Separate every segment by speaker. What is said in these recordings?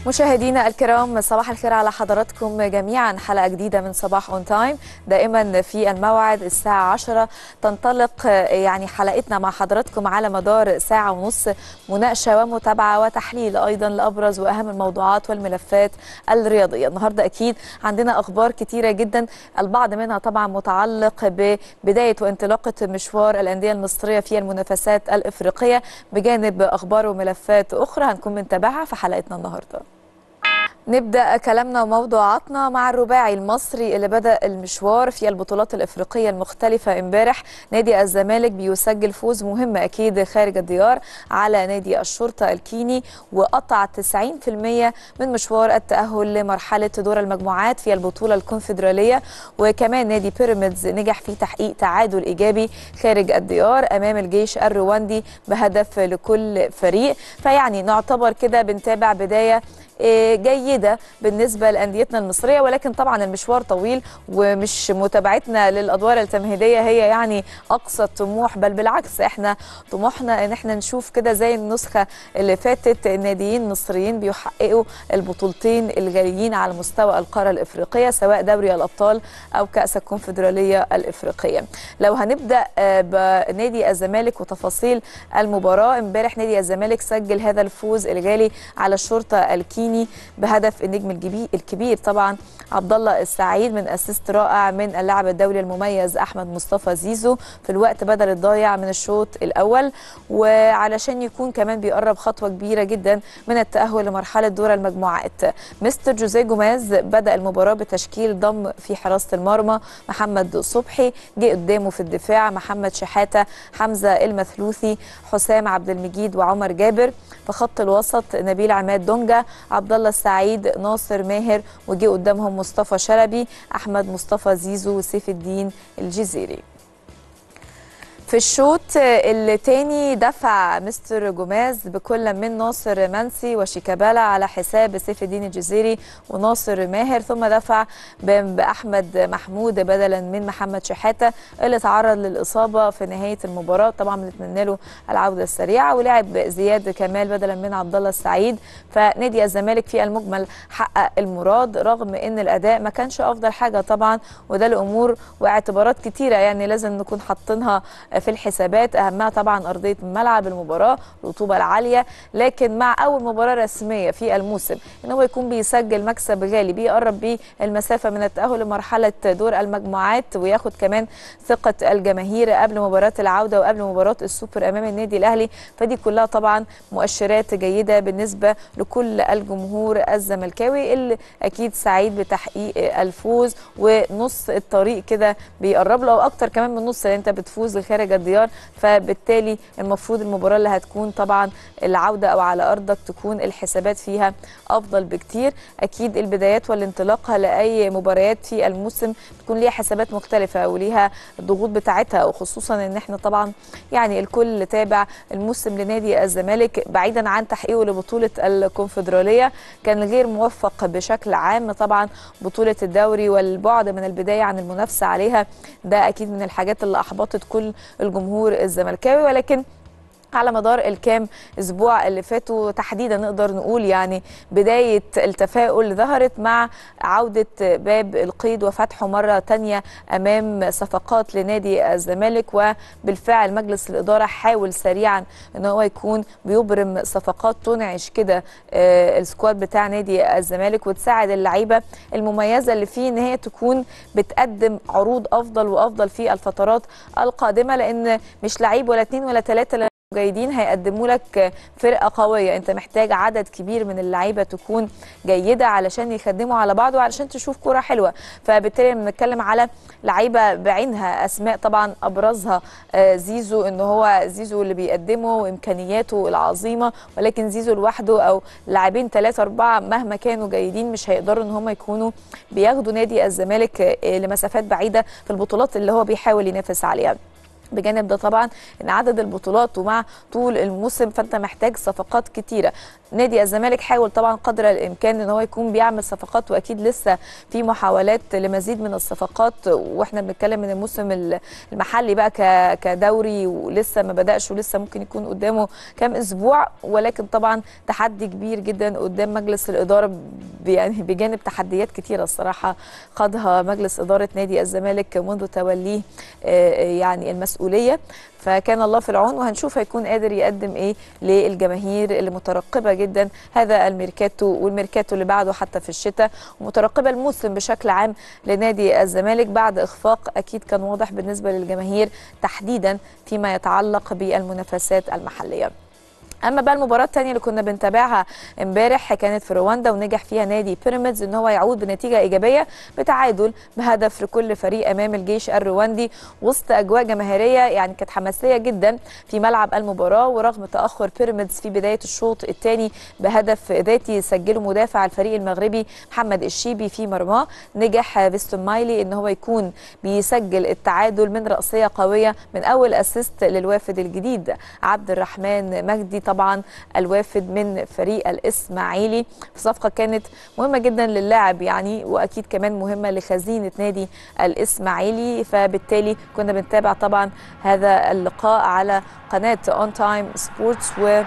Speaker 1: مشاهدينا الكرام صباح الخير على حضراتكم جميعا حلقة جديدة من صباح اون تايم دائما في الموعد الساعة 10 تنطلق يعني حلقتنا مع حضراتكم على مدار ساعة ونص مناقشة ومتابعة وتحليل أيضا لأبرز وأهم الموضوعات والملفات الرياضية النهاردة أكيد عندنا أخبار كتيرة جدا البعض منها طبعا متعلق ببداية وانطلاقة مشوار الأندية المصرية في المنافسات الإفريقية بجانب أخبار وملفات أخرى هنكون بنتابعها في حلقتنا النهارده نبدا كلامنا وموضوعاتنا مع الرباعي المصري اللي بدا المشوار في البطولات الافريقيه المختلفه امبارح نادي الزمالك بيسجل فوز مهم اكيد خارج الديار على نادي الشرطه الكيني وقطع 90% من مشوار التاهل لمرحله دور المجموعات في البطوله الكونفدراليه وكمان نادي بيراميدز نجح في تحقيق تعادل ايجابي خارج الديار امام الجيش الرواندي بهدف لكل فريق فيعني نعتبر كده بنتابع بدايه جيدة بالنسبة لأنديتنا المصرية ولكن طبعا المشوار طويل ومش متابعتنا للأدوار التمهيدية هي يعني أقصى الطموح بل بالعكس احنا طموحنا ان احنا نشوف كده زي النسخة اللي فاتت الناديين المصريين بيحققوا البطولتين الجايين على مستوى القارة الإفريقية سواء دوري الأبطال أو كأس الكونفدرالية الإفريقية لو هنبدأ بنادي الزمالك وتفاصيل المباراة امبارح نادي الزمالك سجل هذا الفوز الجالي على الشرطة الكيني بهدف النجم الكبير طبعا عبد الله السعيد من اسيست رائع من اللاعب الدولي المميز احمد مصطفى زيزو في الوقت بدل الضايع من الشوط الاول وعلشان يكون كمان بيقرب خطوه كبيره جدا من التاهل لمرحله دور المجموعات مستر جوزيه جوماز بدا المباراه بتشكيل ضم في حراسه المرمى محمد صبحي جه قدامه في الدفاع محمد شحاته حمزه المثلوثي حسام عبد المجيد وعمر جابر في خط الوسط نبيل عماد دونجا عبد الله السعيد ناصر ماهر وجه قدامهم مصطفى شلبي احمد مصطفى زيزو وسيف الدين الجزيري في الشوط الثاني دفع مستر جوماز بكل من ناصر منسي وشيكابالا على حساب سيف الدين الجزيري وناصر ماهر ثم دفع باحمد محمود بدلا من محمد شحاته اللي تعرض للاصابه في نهايه المباراه طبعا بنتمنى له العوده السريعه ولعب زياد كمال بدلا من عبد الله السعيد فنادي الزمالك في المجمل حقق المراد رغم ان الاداء ما كانش افضل حاجه طبعا وده لامور واعتبارات كتيره يعني لازم نكون حاطينها في الحسابات اهمها طبعا ارضيه ملعب المباراه الرطوبه العاليه لكن مع اول مباراه رسميه في الموسم ان هو يكون بيسجل مكسب غالي بيقرب بيه المسافه من التاهل لمرحله دور المجموعات وياخد كمان ثقه الجماهير قبل مباراه العوده وقبل مباراه السوبر امام النادي الاهلي فدي كلها طبعا مؤشرات جيده بالنسبه لكل الجمهور الزملكاوي اللي اكيد سعيد بتحقيق الفوز ونص الطريق كده بيقرب له او اكتر كمان من نص انت بتفوز خارج الديار فبالتالي المفروض المباراه اللي هتكون طبعا العوده او على ارضك تكون الحسابات فيها افضل بكتير اكيد البدايات والانطلاق لاي مباريات في الموسم بتكون ليها حسابات مختلفه وليها الضغوط بتاعتها وخصوصا ان احنا طبعا يعني الكل تابع الموسم لنادي الزمالك بعيدا عن تحقيقه لبطوله الكونفدراليه كان غير موفق بشكل عام طبعا بطوله الدوري والبعد من البدايه عن المنافسه عليها ده اكيد من الحاجات اللي احبطت كل الجمهور الزملكاوي ولكن على مدار الكام اسبوع اللي فاتوا تحديدا نقدر نقول يعني بدايه التفاؤل ظهرت مع عوده باب القيد وفتحه مره تانية امام صفقات لنادي الزمالك وبالفعل مجلس الاداره حاول سريعا ان هو يكون بيبرم صفقات تنعش كده السكواد بتاع نادي الزمالك وتساعد اللعيبه المميزه اللي فيه ان هي تكون بتقدم عروض افضل وافضل في الفترات القادمه لان مش لعيب ولا اثنين ولا ثلاثه جيدين هيقدموا لك فرقه قويه انت محتاج عدد كبير من اللعيبه تكون جيده علشان يخدموا على بعض وعلشان تشوف كره حلوه فبالتالي لما بنتكلم على لعيبه بعينها اسماء طبعا ابرزها زيزو ان هو زيزو اللي بيقدمه وامكانياته العظيمه ولكن زيزو لوحده او لاعبين ثلاثه اربعه مهما كانوا جيدين مش هيقدروا ان هم يكونوا بياخدوا نادي الزمالك لمسافات بعيده في البطولات اللي هو بيحاول ينافس عليها بجانب ده طبعا ان عدد البطولات ومع طول الموسم فانت محتاج صفقات كتيره نادي الزمالك حاول طبعا قدر الامكان ان هو يكون بيعمل صفقات واكيد لسه في محاولات لمزيد من الصفقات واحنا بنتكلم من الموسم المحلي بقى كدوري ولسه ما بداش ولسه ممكن يكون قدامه كام اسبوع ولكن طبعا تحدي كبير جدا قدام مجلس الاداره يعني بجانب تحديات كتيره الصراحه خاضها مجلس اداره نادي الزمالك منذ توليه يعني المسؤوليه فكان الله في العون وهنشوف هيكون قادر يقدم ايه للجماهير اللي مترقبه جدا هذا الميركاتو والميركاتو اللي بعده حتى في الشتاء ومترقبه الموسم بشكل عام لنادي الزمالك بعد اخفاق اكيد كان واضح بالنسبه للجماهير تحديدا فيما يتعلق بالمنافسات المحليه اما بقى المباراه الثانيه اللي كنا بنتابعها امبارح كانت في رواندا ونجح فيها نادي بيراميدز ان هو يعود بنتيجه ايجابيه بتعادل بهدف لكل فريق امام الجيش الرواندي وسط اجواء جماهيريه يعني كانت حماسيه جدا في ملعب المباراه ورغم تاخر بيراميدز في بدايه الشوط الثاني بهدف ذاتي سجله مدافع الفريق المغربي محمد الشيبي في مرماه نجح فيستون مايلي ان هو يكون بيسجل التعادل من راسيه قويه من اول اسيست للوافد الجديد عبد الرحمن مجدي طبعا الوافد من فريق الاسماعيلي صفقه كانت مهمه جدا للاعب يعني واكيد كمان مهمه لخزينه نادي الاسماعيلي فبالتالي كنا بنتابع طبعا هذا اللقاء على قناه اون تايم سبورتس و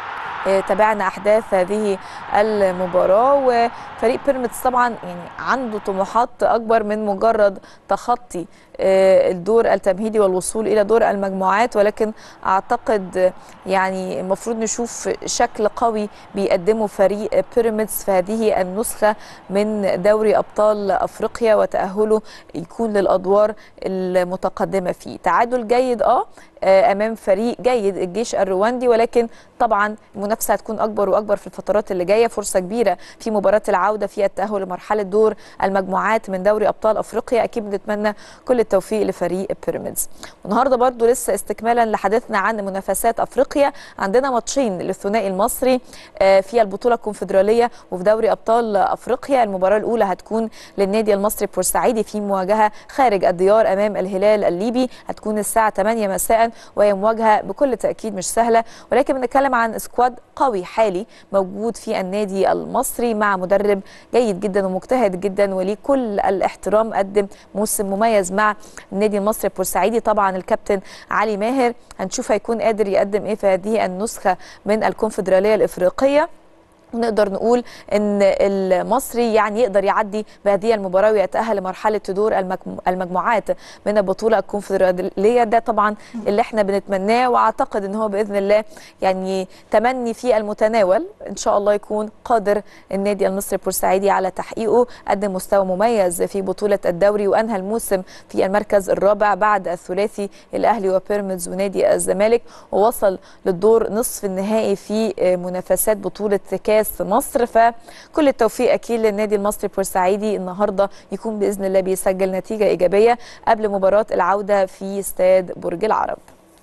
Speaker 1: تابعنا احداث هذه المباراه وفريق بيراميدز طبعا يعني عنده طموحات اكبر من مجرد تخطي الدور التمهيدي والوصول الى دور المجموعات ولكن اعتقد يعني المفروض نشوف شكل قوي بيقدمه فريق بيراميدز في هذه النسخه من دوري ابطال افريقيا وتاهله يكون للادوار المتقدمه فيه تعادل جيد اه امام فريق جيد الجيش الرواندي ولكن طبعا المنافسه هتكون اكبر واكبر في الفترات اللي جايه فرصه كبيره في مباراه العوده في التاهل لمرحله دور المجموعات من دوري ابطال افريقيا اكيد بنتمنى كل التوفيق لفريق بيراميدز والنهارده برضو لسه استكمالا لحديثنا عن منافسات افريقيا عندنا ماتشين للثنائي المصري في البطوله الكونفدراليه وفي دوري ابطال افريقيا المباراه الاولى هتكون للنادي المصري بورسعيدي في مواجهه خارج الديار امام الهلال الليبي هتكون الساعه 8 مساء وهي مواجهه بكل تاكيد مش سهله ولكن بنتكلم عن سكواد قوي حالي موجود في النادي المصري مع مدرب جيد جدا ومجتهد جدا وليه كل الاحترام قدم موسم مميز مع النادي المصري البورسعيدي طبعا الكابتن علي ماهر هنشوف هيكون قادر يقدم ايه في هذه النسخه من الكونفدراليه الافريقيه ونقدر نقول ان المصري يعني يقدر يعدي بهذه المباراه ويتاهل لمرحله دور المجموعات من البطوله الكونفدراليه ده طبعا اللي احنا بنتمناه واعتقد ان هو باذن الله يعني تمني في المتناول ان شاء الله يكون قادر النادي المصري البورسعيدي على تحقيقه قدم مستوى مميز في بطوله الدوري وانهى الموسم في المركز الرابع بعد الثلاثي الاهلي وبيراميدز ونادي الزمالك ووصل للدور نصف النهائي في منافسات بطوله كاس كاس مصر فكل التوفيق اكيد للنادي المصري البورسعيدي النهارده يكون باذن الله بيسجل نتيجه ايجابيه قبل مباراه العوده في استاد برج العرب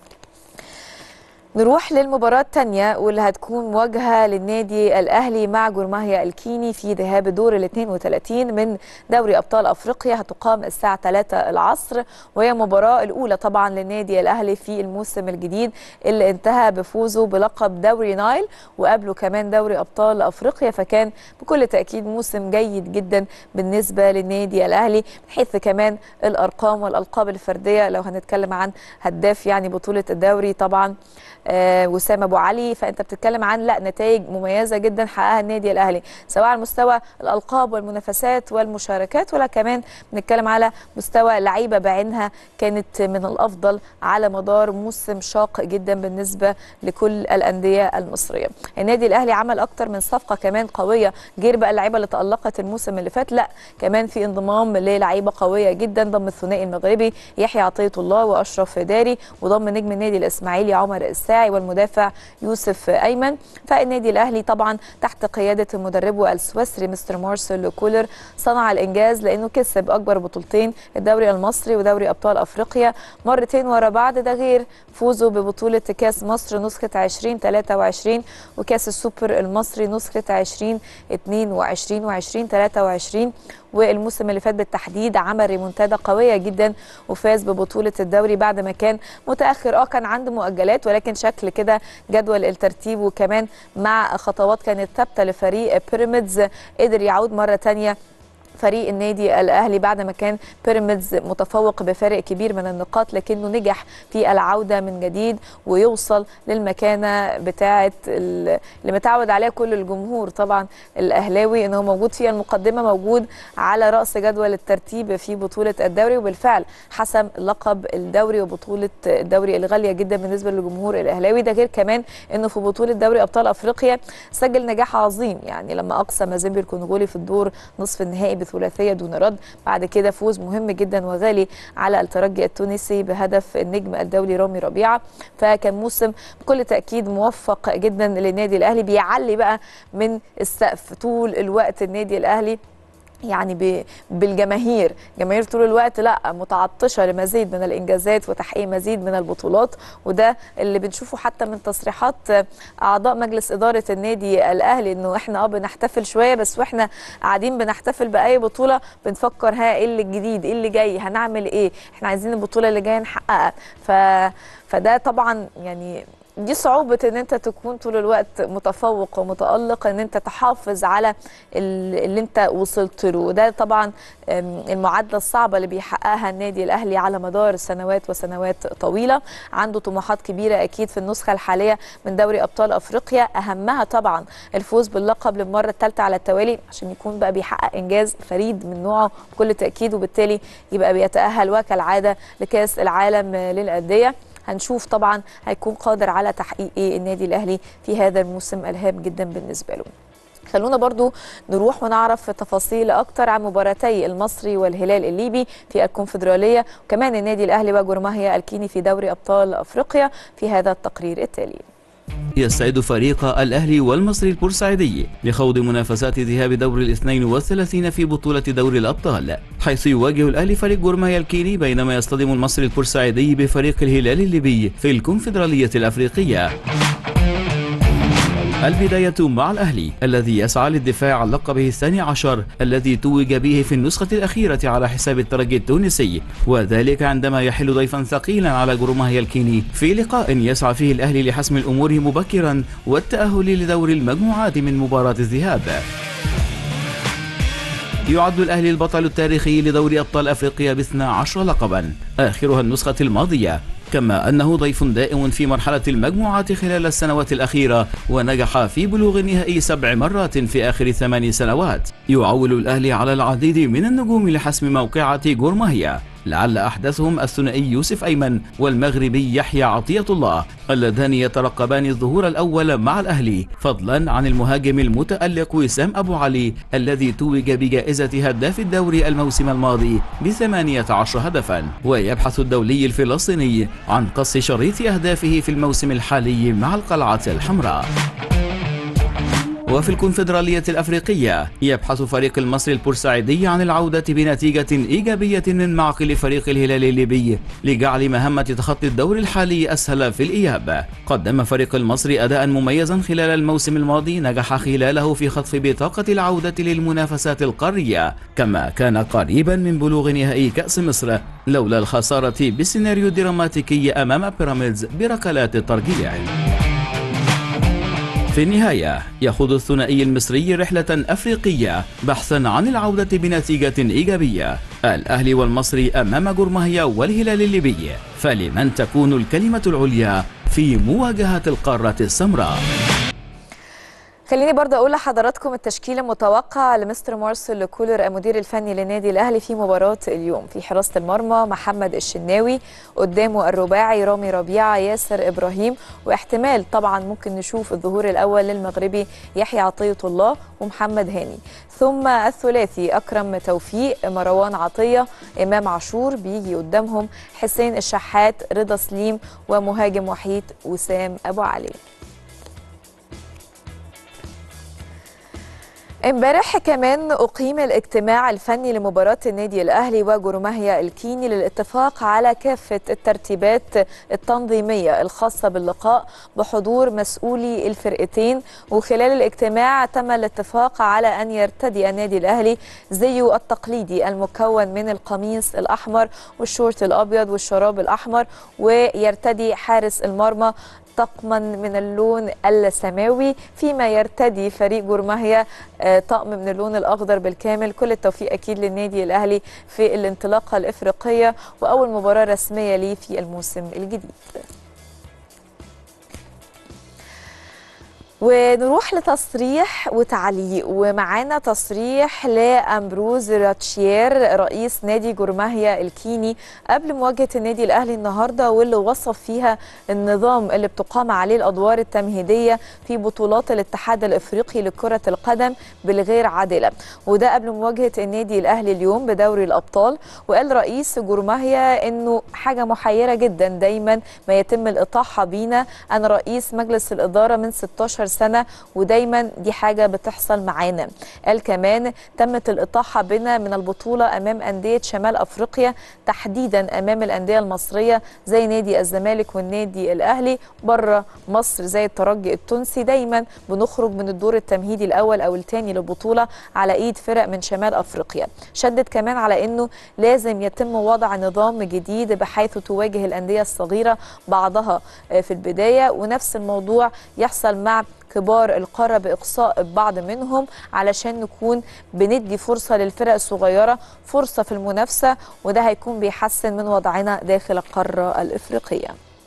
Speaker 1: نروح للمباراة الثانية واللي هتكون مواجهة للنادي الأهلي مع جرماهيا الكيني في ذهاب دور ال 32 من دوري أبطال أفريقيا هتقام الساعة 3 العصر وهي المباراة الأولى طبعا للنادي الأهلي في الموسم الجديد اللي انتهى بفوزه بلقب دوري نايل وقبله كمان دوري أبطال أفريقيا فكان بكل تأكيد موسم جيد جدا بالنسبة للنادي الأهلي من حيث كمان الأرقام والألقاب الفردية لو هنتكلم عن هداف يعني بطولة الدوري طبعا آه وسام ابو علي فانت بتتكلم عن لا نتائج مميزه جدا حققها النادي الاهلي سواء على مستوى الالقاب والمنافسات والمشاركات ولا كمان بنتكلم على مستوى لعيبه بعينها كانت من الافضل على مدار موسم شاق جدا بالنسبه لكل الانديه المصريه النادي الاهلي عمل اكتر من صفقه كمان قويه غير بقى اللعيبه اللي تالقت الموسم اللي فات لا كمان في انضمام للعيبه قويه جدا ضم الثنائي المغربي يحيى عطيه الله واشرف داري وضم نجم النادي الاسماعيلي عمر الساعي والمدافع يوسف ايمن فالنادي الاهلي طبعا تحت قياده مدربه السويسري مستر مارسيل كولر صنع الانجاز لانه كسب اكبر بطولتين الدوري المصري ودوري ابطال افريقيا مرتين ورا بعض ده غير فوزه ببطوله كاس مصر نسخه 2023 وكاس السوبر المصري نسخه 2022 و2023 والموسم اللي فات بالتحديد عمل ريمونتادا قويه جدا وفاز ببطوله الدوري بعد ما كان متاخر اه كان عنده مؤجلات ولكن شكل كده جدول الترتيب وكمان مع خطوات كانت ثابته لفريق بيراميدز قدر يعود مره ثانيه فريق النادي الاهلي بعد ما كان بيراميدز متفوق بفارق كبير من النقاط لكنه نجح في العوده من جديد ويوصل للمكانه بتاعه اللي متعود عليها كل الجمهور طبعا الاهلاوي ان هو موجود في المقدمه موجود على راس جدول الترتيب في بطوله الدوري وبالفعل حسم لقب الدوري وبطوله الدوري الغاليه جدا بالنسبه للجمهور الاهلاوي ده غير كمان انه في بطوله دوري ابطال افريقيا سجل نجاح عظيم يعني لما اقصى مازيمبي الكونغولي في الدور نصف النهائي بثلاثيه دون رد بعد كده فوز مهم جدا وغالي على الترجي التونسي بهدف النجم الدولي رامي ربيعه فكان موسم بكل تاكيد موفق جدا للنادي الاهلي بيعلي بقى من السقف طول الوقت النادي الاهلي يعني بالجماهير جماهير طول الوقت لا متعطشه لمزيد من الانجازات وتحقيق مزيد من البطولات وده اللي بنشوفه حتى من تصريحات اعضاء مجلس اداره النادي الاهلي انه احنا اه بنحتفل شويه بس واحنا قاعدين بنحتفل باي بطوله بنفكر ها ايه اللي الجديد ايه اللي جاي هنعمل ايه احنا عايزين البطوله اللي جايه نحققها ف فده طبعا يعني دي صعوبة ان انت تكون طول الوقت متفوق ومتألق ان انت تحافظ على اللي انت وصلت له وده طبعا المعادلة الصعبة اللي بيحققها النادي الاهلي على مدار سنوات وسنوات طويلة عنده طموحات كبيرة اكيد في النسخة الحالية من دوري ابطال افريقيا اهمها طبعا الفوز باللقب للمرة الثالثة على التوالي عشان يكون بقى بيحقق انجاز فريد من نوعه بكل تأكيد وبالتالي يبقى بيتأهل وكالعادة لكأس العالم للأندية هنشوف طبعا هيكون قادر على تحقيق ايه النادي الاهلي في هذا الموسم الهام جدا بالنسبه له خلونا برضو نروح ونعرف تفاصيل اكتر عن مباراتي المصري والهلال الليبي في الكونفدراليه وكمان النادي الاهلي وجرماهيا الكيني في دوري ابطال افريقيا في هذا التقرير التالي
Speaker 2: يستعد فريق الأهلي والمصري البورسعيدي لخوض منافسات ذهاب دور الاثنين والثلاثين في بطولة دوري الأبطال حيث يواجه الأهلي فريق جورمايا الكيني بينما يصطدم المصري البورسعيدي بفريق الهلال الليبي في الكونفدرالية الأفريقية البداية مع الأهلي الذي يسعى للدفاع عن لقبه الثاني عشر الذي توج به في النسخة الأخيرة على حساب الترجي التونسي وذلك عندما يحل ضيفا ثقيلا على جروماهيا الكيني في لقاء يسعى فيه الأهلي لحسم الأمور مبكرا والتأهل لدور المجموعات من مباراة الذهاب يعد الأهلي البطل التاريخي لدوري أبطال أفريقيا باثنى عشر لقبا آخرها النسخة الماضية كما أنه ضيف دائم في مرحلة المجموعات خلال السنوات الأخيرة ونجح في بلوغ النهائي سبع مرات في آخر ثمان سنوات يعول الأهلي على العديد من النجوم لحسم موقعة جورماهيا لعل أحدثهم الثنائي يوسف أيمن والمغربي يحيى عطية الله اللذان يترقبان الظهور الأول مع الأهلي فضلا عن المهاجم المتألق وسام أبو علي الذي توج بجائزة هداف الدوري الموسم الماضي بثمانية عشر هدفا ويبحث الدولي الفلسطيني عن قص شريط أهدافه في الموسم الحالي مع القلعة الحمراء وفي الكونفدرالية الأفريقية يبحث فريق المصري البورسعيدي عن العودة بنتيجة إيجابية من معقل فريق الهلال الليبي لجعل مهمة تخطي الدور الحالي أسهل في الإياب قدم فريق المصري أداء مميزا خلال الموسم الماضي نجح خلاله في خطف بطاقة العودة للمنافسات القارية كما كان قريبا من بلوغ نهائي كأس مصر لولا الخسارة بسيناريو دراماتيكي أمام بيراميدز بركلات الترجيح في النهاية يخوض الثنائي المصري رحلة أفريقية بحثا عن العودة بنتيجة إيجابية الأهلي والمصري أمام جرماهيا والهلال الليبي فلمن تكون الكلمة العليا في مواجهة القارة السمراء
Speaker 1: خليني برضه اقول لحضراتكم التشكيل المتوقع لمستر مارسيل كولر المدير الفني للنادي الاهلي في مباراه اليوم في حراسه المرمى محمد الشناوي قدامه الرباعي رامي ربيعه ياسر ابراهيم واحتمال طبعا ممكن نشوف الظهور الاول للمغربي يحيى عطيه الله ومحمد هاني ثم الثلاثي اكرم توفيق مروان عطيه امام عاشور بيجي قدامهم حسين الشحات رضا سليم ومهاجم وحيد وسام ابو علي امبارح كمان اقيم الاجتماع الفني لمباراه النادي الاهلي وجروماهيا الكيني للاتفاق على كافه الترتيبات التنظيميه الخاصه باللقاء بحضور مسؤولي الفرقتين وخلال الاجتماع تم الاتفاق على ان يرتدي النادي الاهلي زيه التقليدي المكون من القميص الاحمر والشورت الابيض والشراب الاحمر ويرتدي حارس المرمى طقما من اللون السماوي فيما يرتدي فريق جورماهيا طقم من اللون الاخضر بالكامل كل التوفيق اكيد للنادي الاهلي في الانطلاقه الافريقيه واول مباراه رسميه ليه في الموسم الجديد ونروح لتصريح وتعليق ومعانا تصريح لامبروز راتشير رئيس نادي جورماهيا الكيني قبل مواجهه النادي الاهلي النهارده واللي وصف فيها النظام اللي بتقام عليه الادوار التمهيديه في بطولات الاتحاد الافريقي لكره القدم بالغير عادله وده قبل مواجهه النادي الاهلي اليوم بدوري الابطال وقال رئيس جورماهيا انه حاجه محيره جدا دايما ما يتم الاطاحه بينا انا رئيس مجلس الاداره من 16 سنه ودايما دي حاجه بتحصل معانا قال كمان تمت الاطاحه بنا من البطوله امام انديه شمال افريقيا تحديدا امام الانديه المصريه زي نادي الزمالك والنادي الاهلي بره مصر زي الترجي التونسي دايما بنخرج من الدور التمهيدي الاول او الثاني للبطوله على ايد فرق من شمال افريقيا شدد كمان على انه لازم يتم وضع نظام جديد بحيث تواجه الانديه الصغيره بعضها في البدايه ونفس الموضوع يحصل مع كبار القاره باقصاء بعض منهم علشان نكون بندي فرصه للفرق الصغيره فرصه في المنافسه وده هيكون بيحسن من وضعنا داخل القاره الافريقيه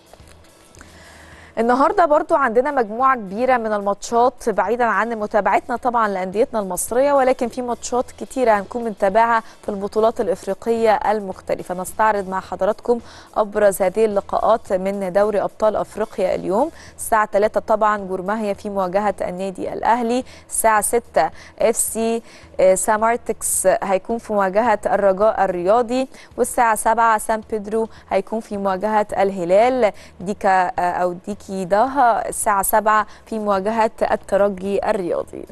Speaker 1: النهارده برضو عندنا مجموعه كبيره من الماتشات بعيدا عن متابعتنا طبعا لانديتنا المصريه ولكن في ماتشات كتيره هنكون بنتابعها في البطولات الافريقيه المختلفه نستعرض مع حضراتكم ابرز هذه اللقاءات من دوري ابطال افريقيا اليوم الساعه 3 طبعا جورماهيا في مواجهه النادي الاهلي الساعه 6 اف سي سامارتكس هيكون في مواجهه الرجاء الرياضي والساعه 7 سان بيدرو هيكون في مواجهه الهلال ديكا او ديكي كيداها الساعة 7 في مواجهة الترجي الرياضي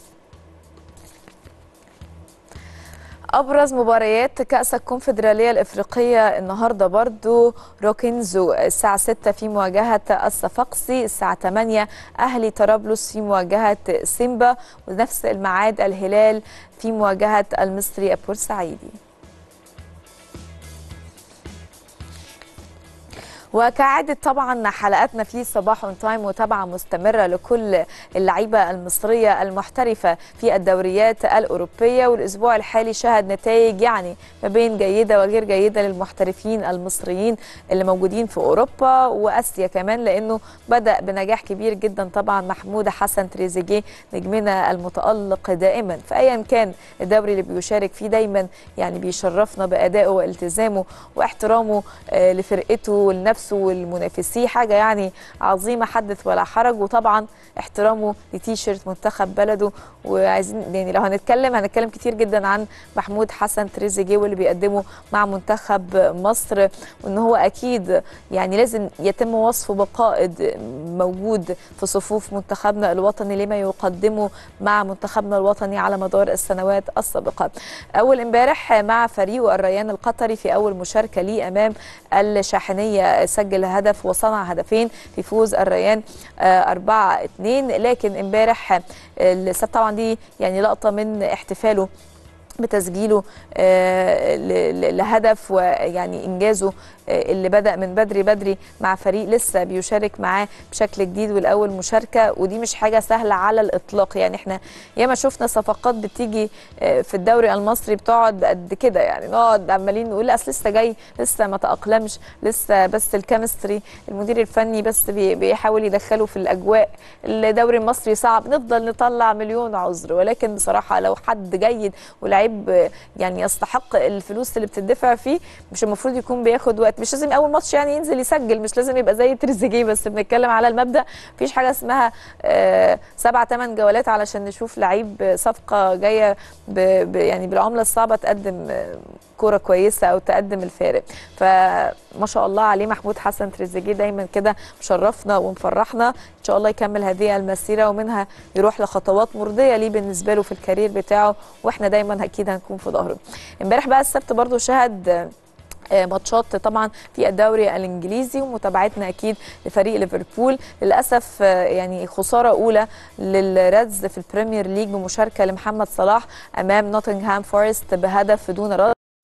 Speaker 1: ابرز مباريات كاس الكونفدراليه الافريقيه النهارده برضو روكنزو الساعه 6 في مواجهه الصفاقسي الساعه 8 اهلي طرابلس في مواجهه سيمبا ونفس الميعاد الهلال في مواجهه المصري البورسعيدي وكعادة طبعا حلقاتنا في صباح اون تايم متابعة مستمرة لكل اللعيبة المصرية المحترفة في الدوريات الأوروبية والأسبوع الحالي شهد نتائج يعني ما بين جيدة وغير جيدة للمحترفين المصريين اللي موجودين في أوروبا وآسيا كمان لأنه بدأ بنجاح كبير جدا طبعا محمود حسن تريزيجيه نجمنا المتألق دائما فأيا كان الدوري اللي بيشارك فيه دايما يعني بيشرفنا بأدائه والتزامه واحترامه لفرقته ولنفسه نفسه والمنافسيه حاجه يعني عظيمه حدث ولا حرج وطبعا احترامه لتيشيرت منتخب بلده وعايزين يعني لو هنتكلم هنتكلم كتير جدا عن محمود حسن تريزيجيه واللي بيقدمه مع منتخب مصر وان هو اكيد يعني لازم يتم وصفه بقائد موجود في صفوف منتخبنا الوطني لما يقدمه مع منتخبنا الوطني على مدار السنوات السابقه. اول امبارح مع فريقه الريان القطري في اول مشاركه ليه امام الشاحنيه سجل هدف وصنع هدفين في فوز الريان 4 2 لكن امبارح السبت طبعا دي يعني لقطه من احتفاله بتسجيله لهدف ويعني انجازه اللي بدا من بدري بدري مع فريق لسه بيشارك معاه بشكل جديد والاول مشاركه ودي مش حاجه سهله على الاطلاق يعني احنا ياما شفنا صفقات بتيجي في الدوري المصري بتقعد قد كده يعني نقعد عمالين نقول اصل لسه جاي لسه ما تاقلمش لسه بس الكيمستري المدير الفني بس بيحاول يدخله في الاجواء الدوري المصري صعب نفضل نطلع مليون عذر ولكن بصراحه لو حد جيد ولعيب يعني يستحق الفلوس اللي بتدفع فيه مش المفروض يكون بياخد وقت مش لازم اول ماتش يعني ينزل يسجل مش لازم يبقى زي تريزيجيه بس بنتكلم على المبدا مفيش حاجه اسمها آه سبع ثمان جولات علشان نشوف لعيب صفقه جايه ب ب يعني بالعمله الصعبه تقدم كوره كويسه او تقدم الفارق فما شاء الله عليه محمود حسن تريزيجيه دايما كده مشرفنا ومفرحنا ان شاء الله يكمل هذه المسيره ومنها يروح لخطوات مرضيه ليه بالنسبه له في الكارير بتاعه واحنا دايما اكيد هنكون في ظهره امبارح بقى السبت برضو شهد ماتشات طبعا في الدوري الانجليزي ومتابعتنا اكيد لفريق ليفربول للاسف يعني خساره اولى للريدز في البريمير ليج بمشاركه لمحمد صلاح امام نوتنغهام فورست بهدف دون رد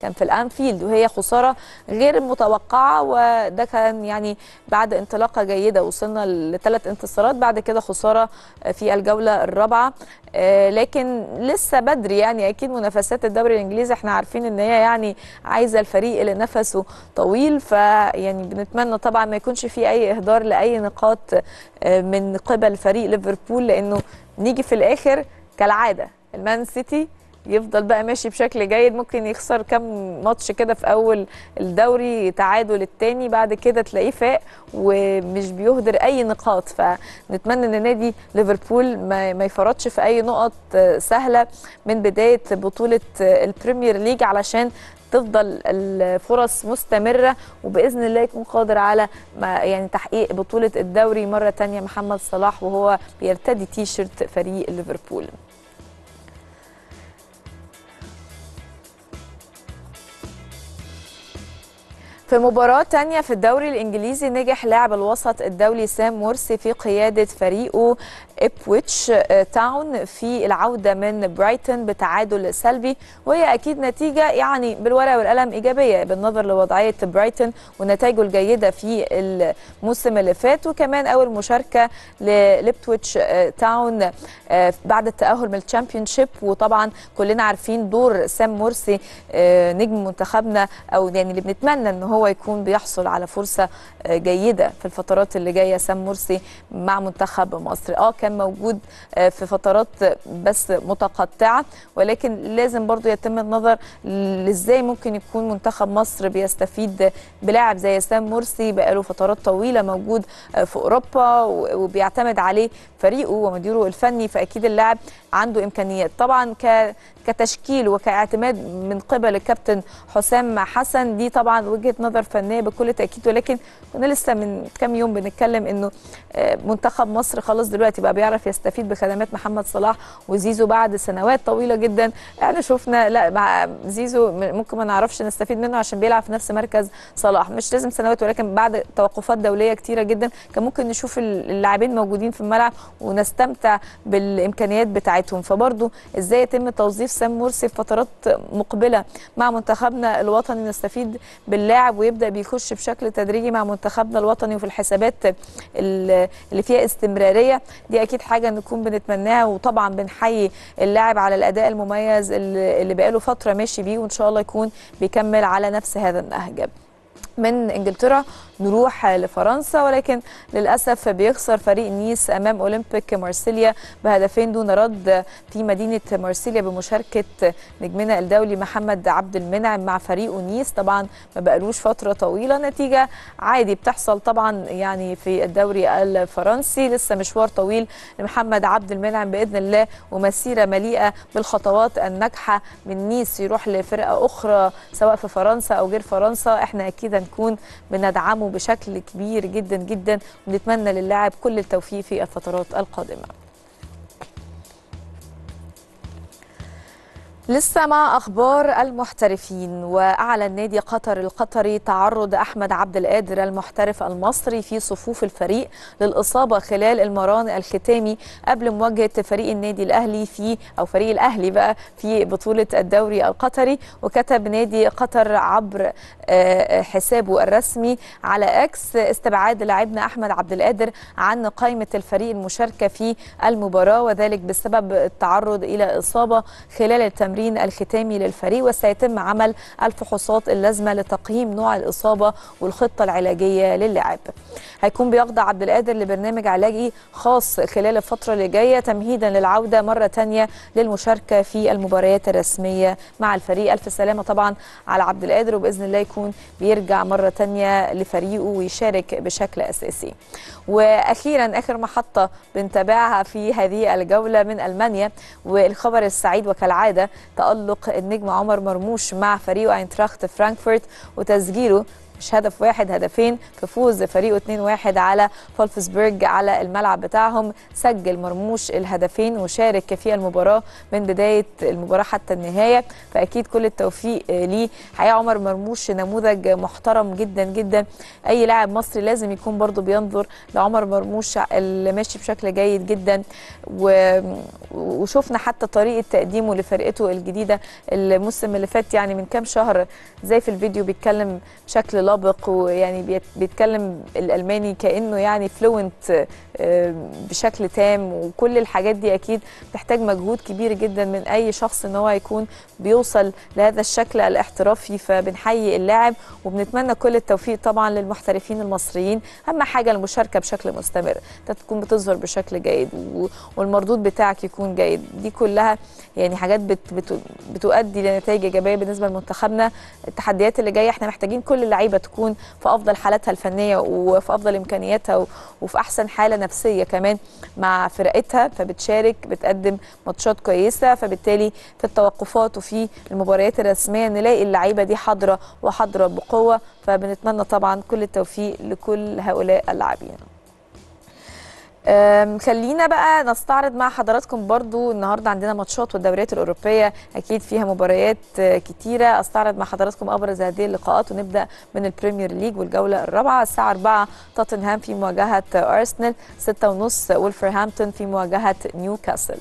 Speaker 1: كان في الانفيلد وهي خساره غير متوقعه وده كان يعني بعد انطلاقه جيده وصلنا لثلاث انتصارات بعد كده خساره في الجوله الرابعه آه، لكن لسه بدري يعني اكيد منافسات الدوري الانجليزي احنا عارفين ان هي يعني عايزه الفريق اللي نفسه طويل فيعني بنتمنى طبعا ما يكونش في اي اهدار لاي نقاط آه، من قبل فريق ليفربول لانه نيجي في الاخر كالعاده المان سيتي يفضل بقى ماشي بشكل جيد ممكن يخسر كام ماتش كده في اول الدوري تعادل التاني بعد كده تلاقيه فاق ومش بيهدر اي نقاط فنتمنى ان نادي ليفربول ما, ما يفرطش في اي نقط آه، سهله من بدايه بطوله آه، البريمير ليج علشان تفضل الفرص مستمره وباذن الله يكون قادر على ما يعني تحقيق بطوله الدوري مره تانية محمد صلاح وهو بيرتدي تي شيرت فريق ليفربول في مباراة تانية في الدوري الإنجليزي نجح لاعب الوسط الدولي سام مورسي في قيادة فريقه إبويتش آه، تاون في العودة من برايتون بتعادل سلبي وهي أكيد نتيجة يعني بالورقة والقلم إيجابية بالنظر لوضعية برايتون ونتائجه الجيدة في الموسم اللي فات وكمان أول مشاركة لليبتويتش آه، تاون آه، بعد التأهل من الشامبيونشيب وطبعا كلنا عارفين دور سام مورسي آه، نجم منتخبنا أو يعني اللي بنتمنى إن هو يكون بيحصل على فرصة آه، جيدة في الفترات اللي جاية سام مرسي مع منتخب مصر اه كان موجود آه، في فترات بس متقطعة ولكن لازم برضو يتم النظر لازاي ممكن يكون منتخب مصر بيستفيد بلاعب زي سام مرسي بقاله فترات طويلة موجود آه، في أوروبا و- وبيعتمد عليه فريقه ومديره الفني فأكيد اللاعب عنده إمكانيات طبعا ك كتشكيل وكاعتماد من قبل الكابتن حسام حسن دي طبعا وجهه نظر فنيه بكل تاكيد ولكن كنا لسه من كام يوم بنتكلم انه آه، منتخب مصر خلاص دلوقتي بقى بيعرف يستفيد بخدمات محمد صلاح وزيزو بعد سنوات طويله جدا احنا شفنا لا مع زيزو م- ممكن ما نعرفش نستفيد منه عشان بيلعب في نفس مركز صلاح مش لازم سنوات ولكن بعد توقفات دوليه كتيره جدا كان ممكن نشوف ال- اللاعبين موجودين في الملعب ونستمتع بالامكانيات بتاعتهم فبرضه ازاي يتم توظيف سام مرسي في فترات مقبله مع منتخبنا الوطني نستفيد باللاعب ويبدا بيخش بشكل تدريجي مع منتخبنا الوطني وفي الحسابات ال- اللي فيها استمراريه دي اكيد حاجه نكون بنتمناها وطبعا بنحيي اللاعب على الاداء المميز اللي اللي بقاله فتره ماشي بيه وان شاء الله يكون بيكمل على نفس هذا النهج من انجلترا نروح لفرنسا ولكن للاسف بيخسر فريق نيس امام اولمبيك مارسيليا بهدفين دون رد في مدينه مارسيليا بمشاركه نجمنا الدولي محمد عبد المنعم مع فريقه نيس طبعا ما بقالوش فتره طويله نتيجه عادي بتحصل طبعا يعني في الدوري الفرنسي لسه مشوار طويل لمحمد عبد المنعم باذن الله ومسيره مليئه بالخطوات الناجحه من نيس يروح لفرقه اخرى سواء في فرنسا او غير فرنسا احنا اكيد هنكون بندعمه بشكل كبير جدا جدا ونتمنى للاعب كل التوفيق في الفترات القادمه لسه مع اخبار المحترفين واعلن نادي قطر القطري تعرض احمد عبد القادر المحترف المصري في صفوف الفريق للاصابه خلال المران الختامي قبل مواجهه فريق النادي الاهلي في او فريق الاهلي بقى في بطوله الدوري القطري وكتب نادي قطر عبر آه، حسابه الرسمي على اكس استبعاد لاعبنا احمد عبد القادر عن قائمه الفريق المشاركه في المباراه وذلك بسبب التعرض الى اصابه خلال التمرين الختامي للفريق وسيتم عمل الفحوصات اللازمه لتقييم نوع الاصابه والخطه العلاجيه للاعب. هيكون بيخضع عبد القادر لبرنامج علاجي خاص خلال الفتره اللي جايه تمهيدا للعوده مره ثانيه للمشاركه في المباريات الرسميه مع الفريق الف سلامه طبعا على عبد القادر وباذن الله يكون بيرجع مره ثانيه لفريقه ويشارك بشكل اساسي. واخيرا اخر محطه بنتابعها في هذه الجوله من المانيا والخبر السعيد وكالعاده تالق النجم عمر مرموش مع فريقه اينتراخت فرانكفورت وتسجيله مش هدف واحد هدفين في فوز فريقه 2-1 على فولفسبرج على الملعب بتاعهم سجل مرموش الهدفين وشارك في المباراه من بدايه المباراه حتى النهايه فاكيد كل التوفيق ليه حقيقه عمر مرموش نموذج محترم جدا جدا اي لاعب مصري لازم يكون برضو بينظر لعمر مرموش اللي ماشي بشكل جيد جدا و... وشفنا حتى طريقه تقديمه لفرقته الجديده الموسم اللي فات يعني من كام شهر زي في الفيديو بيتكلم بشكل لابق ويعني بيتكلم الالماني كانه يعني فلوينت بشكل تام وكل الحاجات دي اكيد تحتاج مجهود كبير جدا من اي شخص ان هو يكون بيوصل لهذا الشكل الاحترافي فبنحيي اللاعب وبنتمنى كل التوفيق طبعا للمحترفين المصريين اهم حاجه المشاركه بشكل مستمر انت تكون بتظهر بشكل جيد والمردود بتاعك يكون جيد دي كلها يعني حاجات بت بت بتؤدي لنتائج ايجابيه بالنسبه لمنتخبنا التحديات اللي جايه احنا محتاجين كل اللعيبه تكون في افضل حالاتها الفنيه وفي افضل امكانياتها وفي احسن حاله نفسيه كمان مع فرقتها فبتشارك بتقدم ماتشات كويسه فبالتالي في التوقفات وفي المباريات الرسميه نلاقي اللعيبه دي حاضره وحاضره بقوه فبنتمنى طبعا كل التوفيق لكل هؤلاء اللاعبين خلينا بقى نستعرض مع حضراتكم برضو النهارده عندنا ماتشات والدوريات الاوروبيه اكيد فيها مباريات كتيره استعرض مع حضراتكم ابرز هذه اللقاءات ونبدا من البريمير ليج والجوله الرابعه الساعه 4 توتنهام في مواجهه ارسنال 6:30 وولفرهامبتون في مواجهه نيوكاسل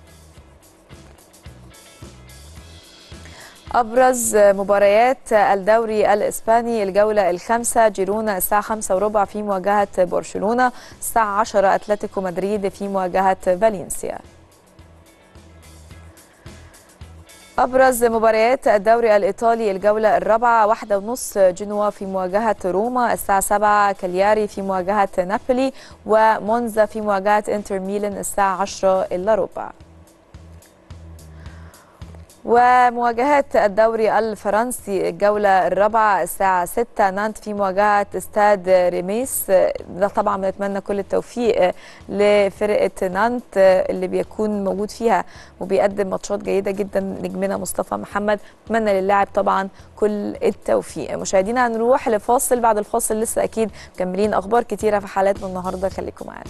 Speaker 1: أبرز مباريات الدوري الإسباني الجولة الخامسة جيرونا الساعة خمسة وربع في مواجهة برشلونة الساعة عشرة أتلتيكو مدريد في مواجهة فالنسيا أبرز مباريات الدوري الإيطالي الجولة الرابعة واحدة ونص جنوا في مواجهة روما الساعة سبعة كالياري في مواجهة نابولي ومونزا في مواجهة انتر ميلان الساعة عشرة إلا ربع ومواجهات الدوري الفرنسي الجولة الرابعة الساعة 6 نانت في مواجهة استاد ريميس ده طبعا بنتمنى كل التوفيق لفرقة نانت اللي بيكون موجود فيها وبيقدم ماتشات جيدة جدا نجمنا مصطفى محمد نتمنى للاعب طبعا كل التوفيق مشاهدينا هنروح لفاصل بعد الفاصل لسه أكيد مكملين أخبار كتيرة في حلقتنا النهاردة خليكم معانا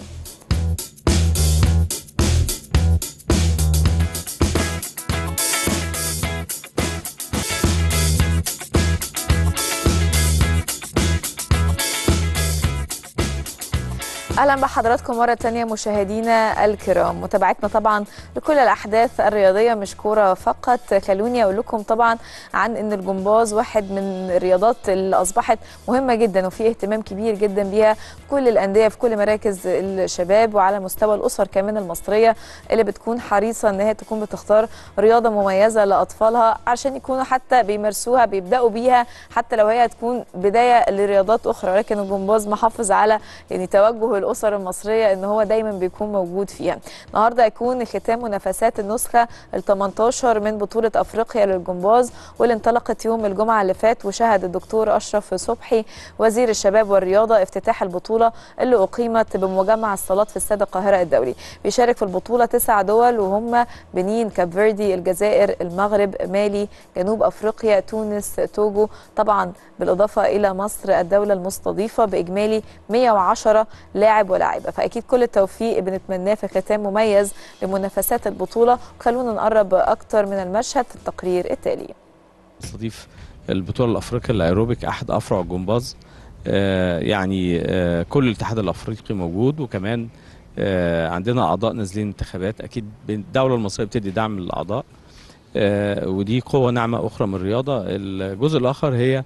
Speaker 1: اهلا بحضراتكم مره تانية مشاهدينا الكرام متابعتنا طبعا لكل الاحداث الرياضيه مش كوره فقط خلوني اقول لكم طبعا عن ان الجمباز واحد من الرياضات اللي اصبحت مهمه جدا وفي اهتمام كبير جدا بيها في كل الانديه في كل مراكز الشباب وعلى مستوى الاسر كمان المصريه اللي بتكون حريصه ان هي تكون بتختار رياضه مميزه لاطفالها عشان يكونوا حتى بيمارسوها بيبداوا بيها حتى لو هي تكون بدايه لرياضات اخرى ولكن الجمباز محافظ على يعني توجه الاسر المصريه ان هو دايما بيكون موجود فيها النهارده هيكون ختام منافسات النسخه ال 18 من بطوله افريقيا للجمباز واللي انطلقت يوم الجمعه اللي فات وشهد الدكتور اشرف صبحي وزير الشباب والرياضه افتتاح البطوله اللي اقيمت بمجمع الصالات في استاد القاهره الدولي بيشارك في البطوله تسع دول وهم بنين كاب فيردي الجزائر المغرب مالي جنوب افريقيا تونس توجو طبعا بالاضافه الى مصر الدوله المستضيفه باجمالي 110 لاعب ولاعبه فاكيد كل التوفيق بنتمناه في ختام مميز لمنافسات البطوله خلونا نقرب اكتر من المشهد في التقرير التالي
Speaker 3: نستضيف البطوله الافريقيه الايروبيك احد افرع الجمباز آه يعني آه كل الاتحاد الافريقي موجود وكمان آه عندنا اعضاء نازلين انتخابات اكيد الدوله المصريه بتدي دعم للاعضاء ودي قوه ناعمه اخرى من الرياضه الجزء الاخر هي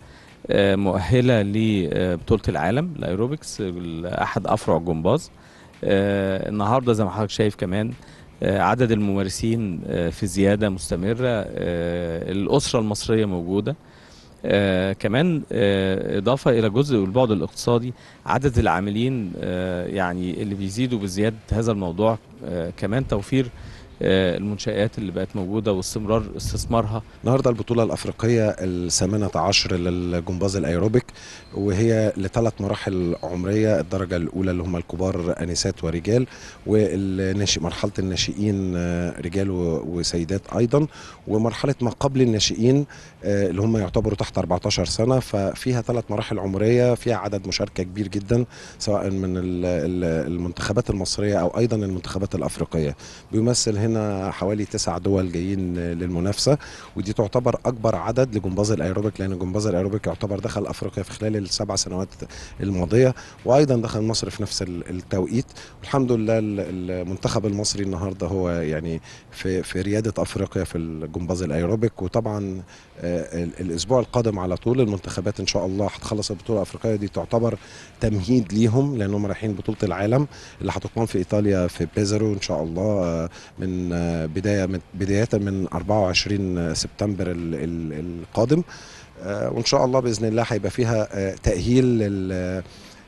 Speaker 3: مؤهله لبطوله العالم الايروبكس احد افرع الجمباز النهارده زي ما حضرتك شايف كمان عدد الممارسين في زياده مستمره الاسره المصريه موجوده آه كمان آه اضافه الى جزء البعد الاقتصادي عدد العاملين آه يعني اللي بيزيدوا بزياده هذا الموضوع آه كمان توفير آه، المنشآت اللي بقت موجودة واستمرار استثمارها
Speaker 4: النهارده البطولة الأفريقية الثامنة عشر للجمباز الأيروبيك وهي لثلاث مراحل عمرية الدرجة الأولى اللي هم الكبار أنسات ورجال والناشئ مرحلة الناشئين آه، رجال و- وسيدات أيضا ومرحلة ما قبل الناشئين آه، اللي هم يعتبروا تحت 14 سنة ففيها ثلاث مراحل عمرية فيها عدد مشاركة كبير جدا سواء من ال- ال- المنتخبات المصرية أو أيضا المنتخبات الأفريقية بيمثل هنا حوالي تسع دول جايين آه، للمنافسة ودي تعتبر اكبر عدد لجمباز الايروبيك لان جمباز الايروبيك يعتبر دخل افريقيا في خلال السبع سنوات الماضيه وايضا دخل مصر في نفس ال- التوقيت والحمد لله ال- المنتخب المصري النهارده هو يعني في في رياده افريقيا في الجمباز الايروبيك وطبعا آه، ال- الاسبوع القادم على طول المنتخبات ان شاء الله هتخلص البطوله الافريقيه دي تعتبر تمهيد ليهم لانهم رايحين بطوله العالم اللي هتقام في ايطاليا في بيزرو ان شاء الله آه، من آه، بدايه من بدايه من 24 سبتمبر ال- ال- القادم آه، وان شاء الله باذن الله هيبقى فيها آه، تاهيل لل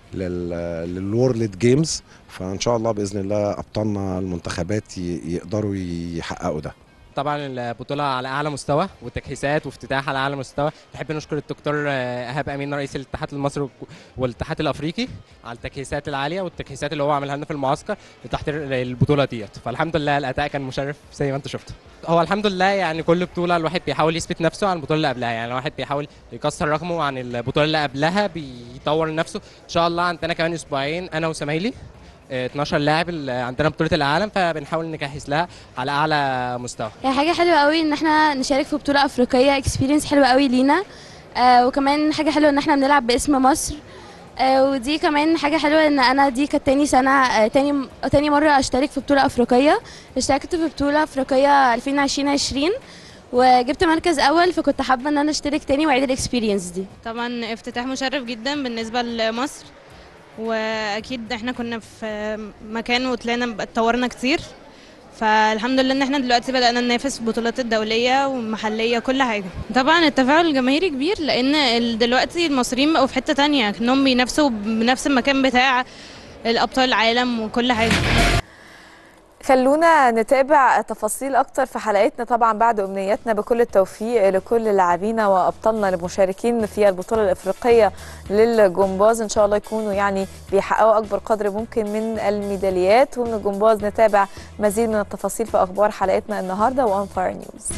Speaker 4: لل- للورلد جيمز فان شاء الله باذن الله ابطالنا المنتخبات ي- يقدروا يحققوا ده
Speaker 5: طبعا البطولة على أعلى مستوى والتجهيزات وافتتاح على أعلى مستوى نحب نشكر الدكتور آه، إيهاب أمين رئيس الاتحاد المصري والاتحاد الأفريقي على التجهيزات العالية والتجهيزات اللي هو عملها لنا في المعسكر لتحضير البطولة ديت فالحمد لله الأداء كان مشرف زي ما أنت شفت هو الحمد لله يعني كل بطولة الواحد بيحاول يثبت نفسه عن البطولة اللي قبلها يعني الواحد بيحاول يكسر رقمه عن البطولة اللي قبلها بيطور نفسه إن شاء الله عندنا كمان أسبوعين أنا وزمايلي آه، 12 لاعب اللي عندنا بطولة العالم فبنحاول نجهز لها على أعلى مستوى
Speaker 6: هي حاجة حلوة قوي ان احنا نشارك في بطولة افريقية اكسبيرينس حلوة قوي لينا آه وكمان حاجة حلوة ان احنا بنلعب باسم مصر آه ودي كمان حاجة حلوة ان انا دي كانت تاني سنة آه تاني تاني مرة اشترك في بطولة افريقية اشتركت في بطولة افريقية 2020 وجبت مركز اول فكنت حابة ان انا اشترك تاني واعيد الاكسبيرينس دي
Speaker 7: طبعا افتتاح مشرف جدا بالنسبة لمصر واكيد احنا كنا في مكان وطلعنا اتطورنا كتير فالحمد لله ان احنا دلوقتي بدأنا ننافس في البطولات الدولية والمحلية كل حاجة طبعا التفاعل الجماهيري كبير لان ال- دلوقتي المصريين بقوا في حتة تانية كأنهم بينافسوا بنفس المكان بتاع الابطال العالم وكل حاجة
Speaker 1: خلونا نتابع تفاصيل اكتر في حلقتنا طبعا بعد امنياتنا بكل التوفيق لكل لاعبينا وابطالنا المشاركين في البطوله الافريقيه للجمباز ان شاء الله يكونوا يعني بيحققوا اكبر قدر ممكن من الميداليات ومن الجمباز نتابع مزيد من التفاصيل في اخبار حلقتنا النهارده وان فاير نيوز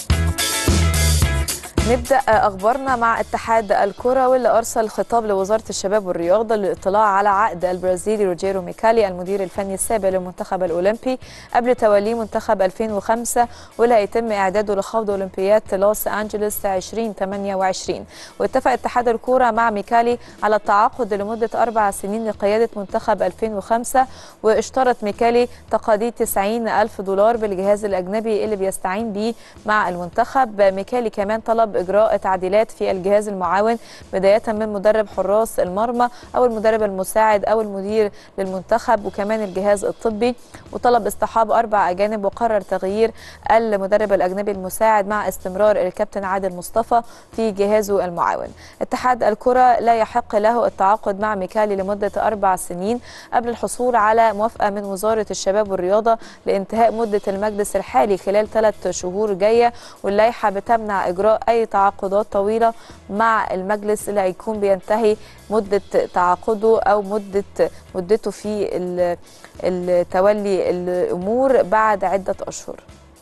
Speaker 1: نبدا اخبارنا مع اتحاد الكره واللي ارسل خطاب لوزاره الشباب والرياضه للاطلاع على عقد البرازيلي روجيرو ميكالي المدير الفني السابق للمنتخب الاولمبي قبل توليه منتخب 2005 واللي هيتم اعداده لخوض اولمبياد لوس انجلوس 2028 واتفق اتحاد الكره مع ميكالي على التعاقد لمده اربع سنين لقياده منتخب 2005 واشترط ميكالي تقاضي 90 ألف دولار بالجهاز الأجنبي اللي بيستعين بيه مع المنتخب ميكالي كمان طلب إجراء تعديلات في الجهاز المعاون بداية من مدرب حراس المرمى أو المدرب المساعد أو المدير للمنتخب وكمان الجهاز الطبي وطلب اصطحاب أربع أجانب وقرر تغيير المدرب الأجنبي المساعد مع استمرار الكابتن عادل مصطفى في جهازه المعاون اتحاد الكرة لا يحق له التعاقد مع ميكالي لمدة أربع سنين قبل الحصول على موافقة من وزارة الشباب والرياضة لانتهاء مدة المجلس الحالي خلال ثلاث شهور جاية واللائحة بتمنع إجراء أي تعاقدات طويلة مع المجلس اللي هيكون بينتهي مدة تعاقده أو مدة مدته في ال- التولي الأمور بعد عدة أشهر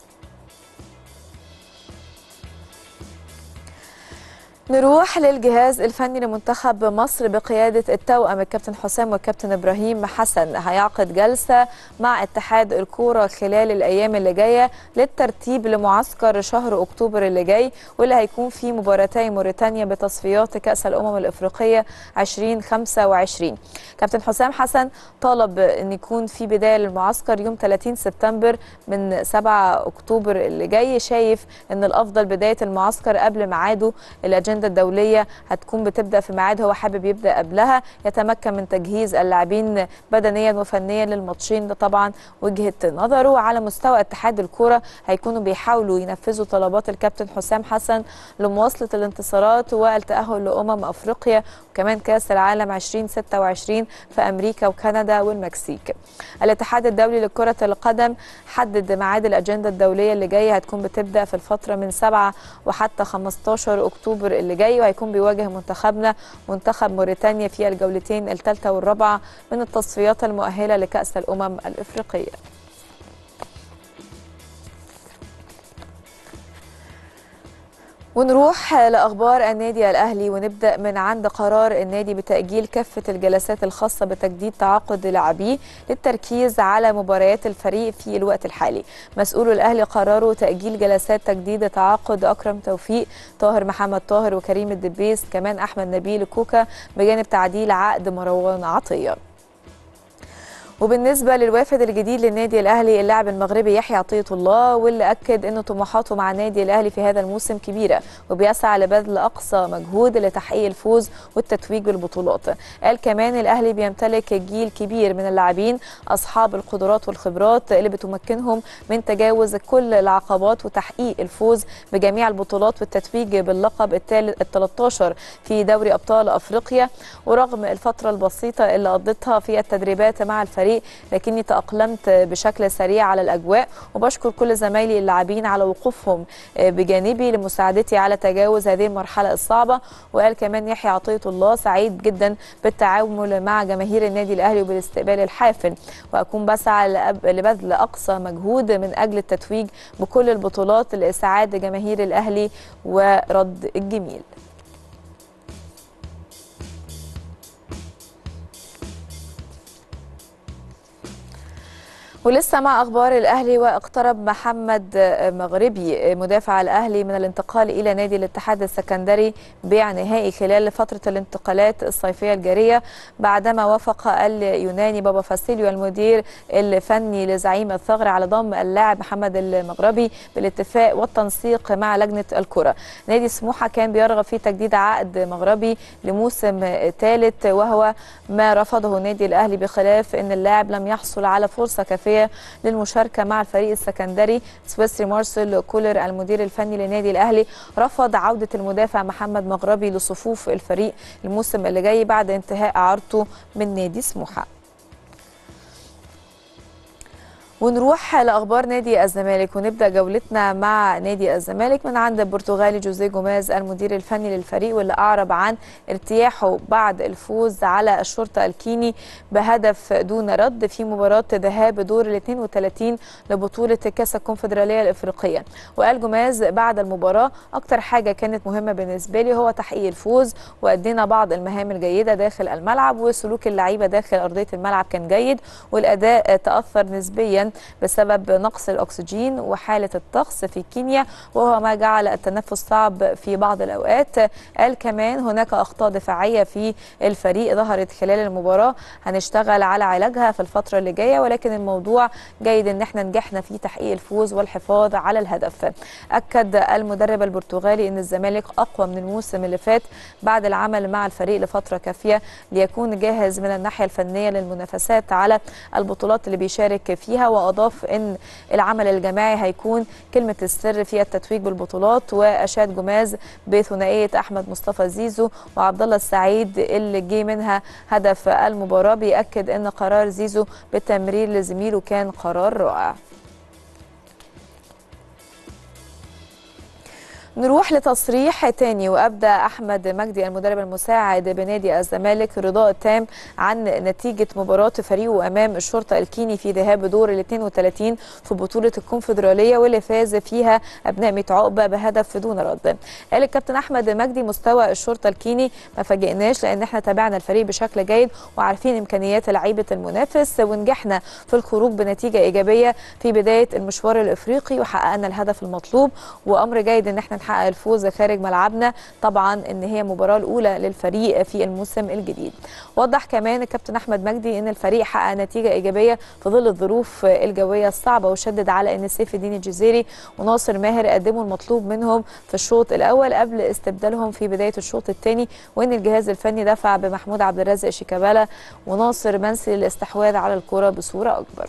Speaker 1: نروح للجهاز الفني لمنتخب مصر بقيادة التوأم الكابتن حسام والكابتن إبراهيم حسن هيعقد جلسة مع اتحاد الكورة خلال الأيام اللي جاية للترتيب لمعسكر شهر أكتوبر اللي جاي واللي هيكون فيه مباراتي موريتانيا بتصفيات كأس الأمم الإفريقية 2025 كابتن حسام حسن طالب أن يكون في بداية للمعسكر يوم 30 سبتمبر من 7 أكتوبر اللي جاي شايف أن الأفضل بداية المعسكر قبل ميعاده الأجندة الاجنده الدوليه هتكون بتبدا في ميعاد هو حابب يبدا قبلها يتمكن من تجهيز اللاعبين بدنيا وفنيا للماتشين ده طبعا وجهه نظره على مستوى اتحاد الكوره هيكونوا بيحاولوا ينفذوا طلبات الكابتن حسام حسن لمواصله الانتصارات والتاهل لامم افريقيا وكمان كاس العالم 2026 في امريكا وكندا والمكسيك. الاتحاد الدولي لكره القدم حدد ميعاد الاجنده الدوليه اللي جايه هتكون بتبدا في الفتره من 7 وحتى 15 اكتوبر اللي جاي وهيكون بيواجه منتخبنا منتخب موريتانيا في الجولتين الثالثه والرابعه من التصفيات المؤهله لكاس الامم الافريقيه. ونروح لاخبار النادي الاهلي ونبدا من عند قرار النادي بتاجيل كافه الجلسات الخاصه بتجديد تعاقد لاعبيه للتركيز على مباريات الفريق في الوقت الحالي مسؤول الاهلي قرروا تاجيل جلسات تجديد تعاقد اكرم توفيق طاهر محمد طاهر وكريم الدبيس كمان احمد نبيل كوكا بجانب تعديل عقد مروان عطيه وبالنسبة للوافد الجديد للنادي الأهلي اللاعب المغربي يحيى عطية الله واللي أكد أن طموحاته مع النادي الأهلي في هذا الموسم كبيرة وبيسعى لبذل أقصى مجهود لتحقيق الفوز والتتويج بالبطولات قال كمان الأهلي بيمتلك جيل كبير من اللاعبين أصحاب القدرات والخبرات اللي بتمكنهم من تجاوز كل العقبات وتحقيق الفوز بجميع البطولات والتتويج باللقب ال 13 في دوري أبطال أفريقيا ورغم الفترة البسيطة اللي قضيتها في التدريبات مع الفريق لكني تأقلمت بشكل سريع على الأجواء وبشكر كل زمايلي اللاعبين على وقوفهم بجانبي لمساعدتي على تجاوز هذه المرحلة الصعبة وقال كمان يحيى عطية الله سعيد جدا بالتعامل مع جماهير النادي الأهلي وبالاستقبال الحافل وأكون بسعى لبذل أقصى مجهود من أجل التتويج بكل البطولات لإسعاد جماهير الأهلي ورد الجميل ولسه مع اخبار الاهلي واقترب محمد مغربي مدافع الاهلي من الانتقال الى نادي الاتحاد السكندري بيع نهائي خلال فتره الانتقالات الصيفيه الجاريه بعدما وافق اليوناني بابا فاسيليو المدير الفني لزعيم الثغر على ضم اللاعب محمد المغربي بالاتفاق والتنسيق مع لجنه الكره. نادي سموحه كان بيرغب في تجديد عقد مغربي لموسم ثالث وهو ما رفضه النادي الاهلي بخلاف ان اللاعب لم يحصل على فرصه كافيه للمشاركه مع الفريق السكندري سويسري مارسيل كولر المدير الفني للنادي الاهلي رفض عوده المدافع محمد مغربي لصفوف الفريق الموسم اللي جاي بعد انتهاء اعارته من نادي سموحه ونروح لاخبار نادي الزمالك ونبدا جولتنا مع نادي الزمالك من عند البرتغالي جوزيه جوماز المدير الفني للفريق واللي اعرب عن ارتياحه بعد الفوز على الشرطه الكيني بهدف دون رد في مباراه ذهاب دور ال 32 لبطوله كاس الكونفدراليه الافريقيه وقال جوماز بعد المباراه اكتر حاجه كانت مهمه بالنسبه لي هو تحقيق الفوز وادينا بعض المهام الجيده داخل الملعب وسلوك اللعيبه داخل ارضيه الملعب كان جيد والاداء تاثر نسبيا بسبب نقص الاكسجين وحاله الطقس في كينيا وهو ما جعل التنفس صعب في بعض الاوقات قال كمان هناك اخطاء دفاعيه في الفريق ظهرت خلال المباراه هنشتغل على علاجها في الفتره اللي جايه ولكن الموضوع جيد ان احنا نجحنا في تحقيق الفوز والحفاظ على الهدف اكد المدرب البرتغالي ان الزمالك اقوى من الموسم اللي فات بعد العمل مع الفريق لفتره كافيه ليكون جاهز من الناحيه الفنيه للمنافسات على البطولات اللي بيشارك فيها واضاف ان العمل الجماعي هيكون كلمه السر في التتويج بالبطولات واشاد جماز بثنائيه احمد مصطفى زيزو وعبد الله السعيد اللي جه منها هدف المباراه بياكد ان قرار زيزو بالتمرير لزميله كان قرار رائع نروح لتصريح تاني وابدا احمد مجدي المدرب المساعد بنادي الزمالك رضاء التام عن نتيجه مباراه فريقه امام الشرطه الكيني في ذهاب دور ال 32 في بطوله الكونفدراليه واللي فاز فيها ابناء ميت عقبه بهدف دون رد. قال الكابتن احمد مجدي مستوى الشرطه الكيني ما فاجئناش لان احنا تابعنا الفريق بشكل جيد وعارفين امكانيات لعيبه المنافس ونجحنا في الخروج بنتيجه ايجابيه في بدايه المشوار الافريقي وحققنا الهدف المطلوب وامر جيد ان احنا بنحقق الفوز خارج ملعبنا طبعا ان هي المباراه الاولى للفريق في الموسم الجديد وضح كمان الكابتن احمد مجدي ان الفريق حقق نتيجه ايجابيه في ظل الظروف الجويه الصعبه وشدد على ان سيف الدين الجزيري وناصر ماهر قدموا المطلوب منهم في الشوط الاول قبل استبدالهم في بدايه الشوط الثاني وان الجهاز الفني دفع بمحمود عبد الرازق شيكابالا وناصر منسي للاستحواذ على الكره بصوره اكبر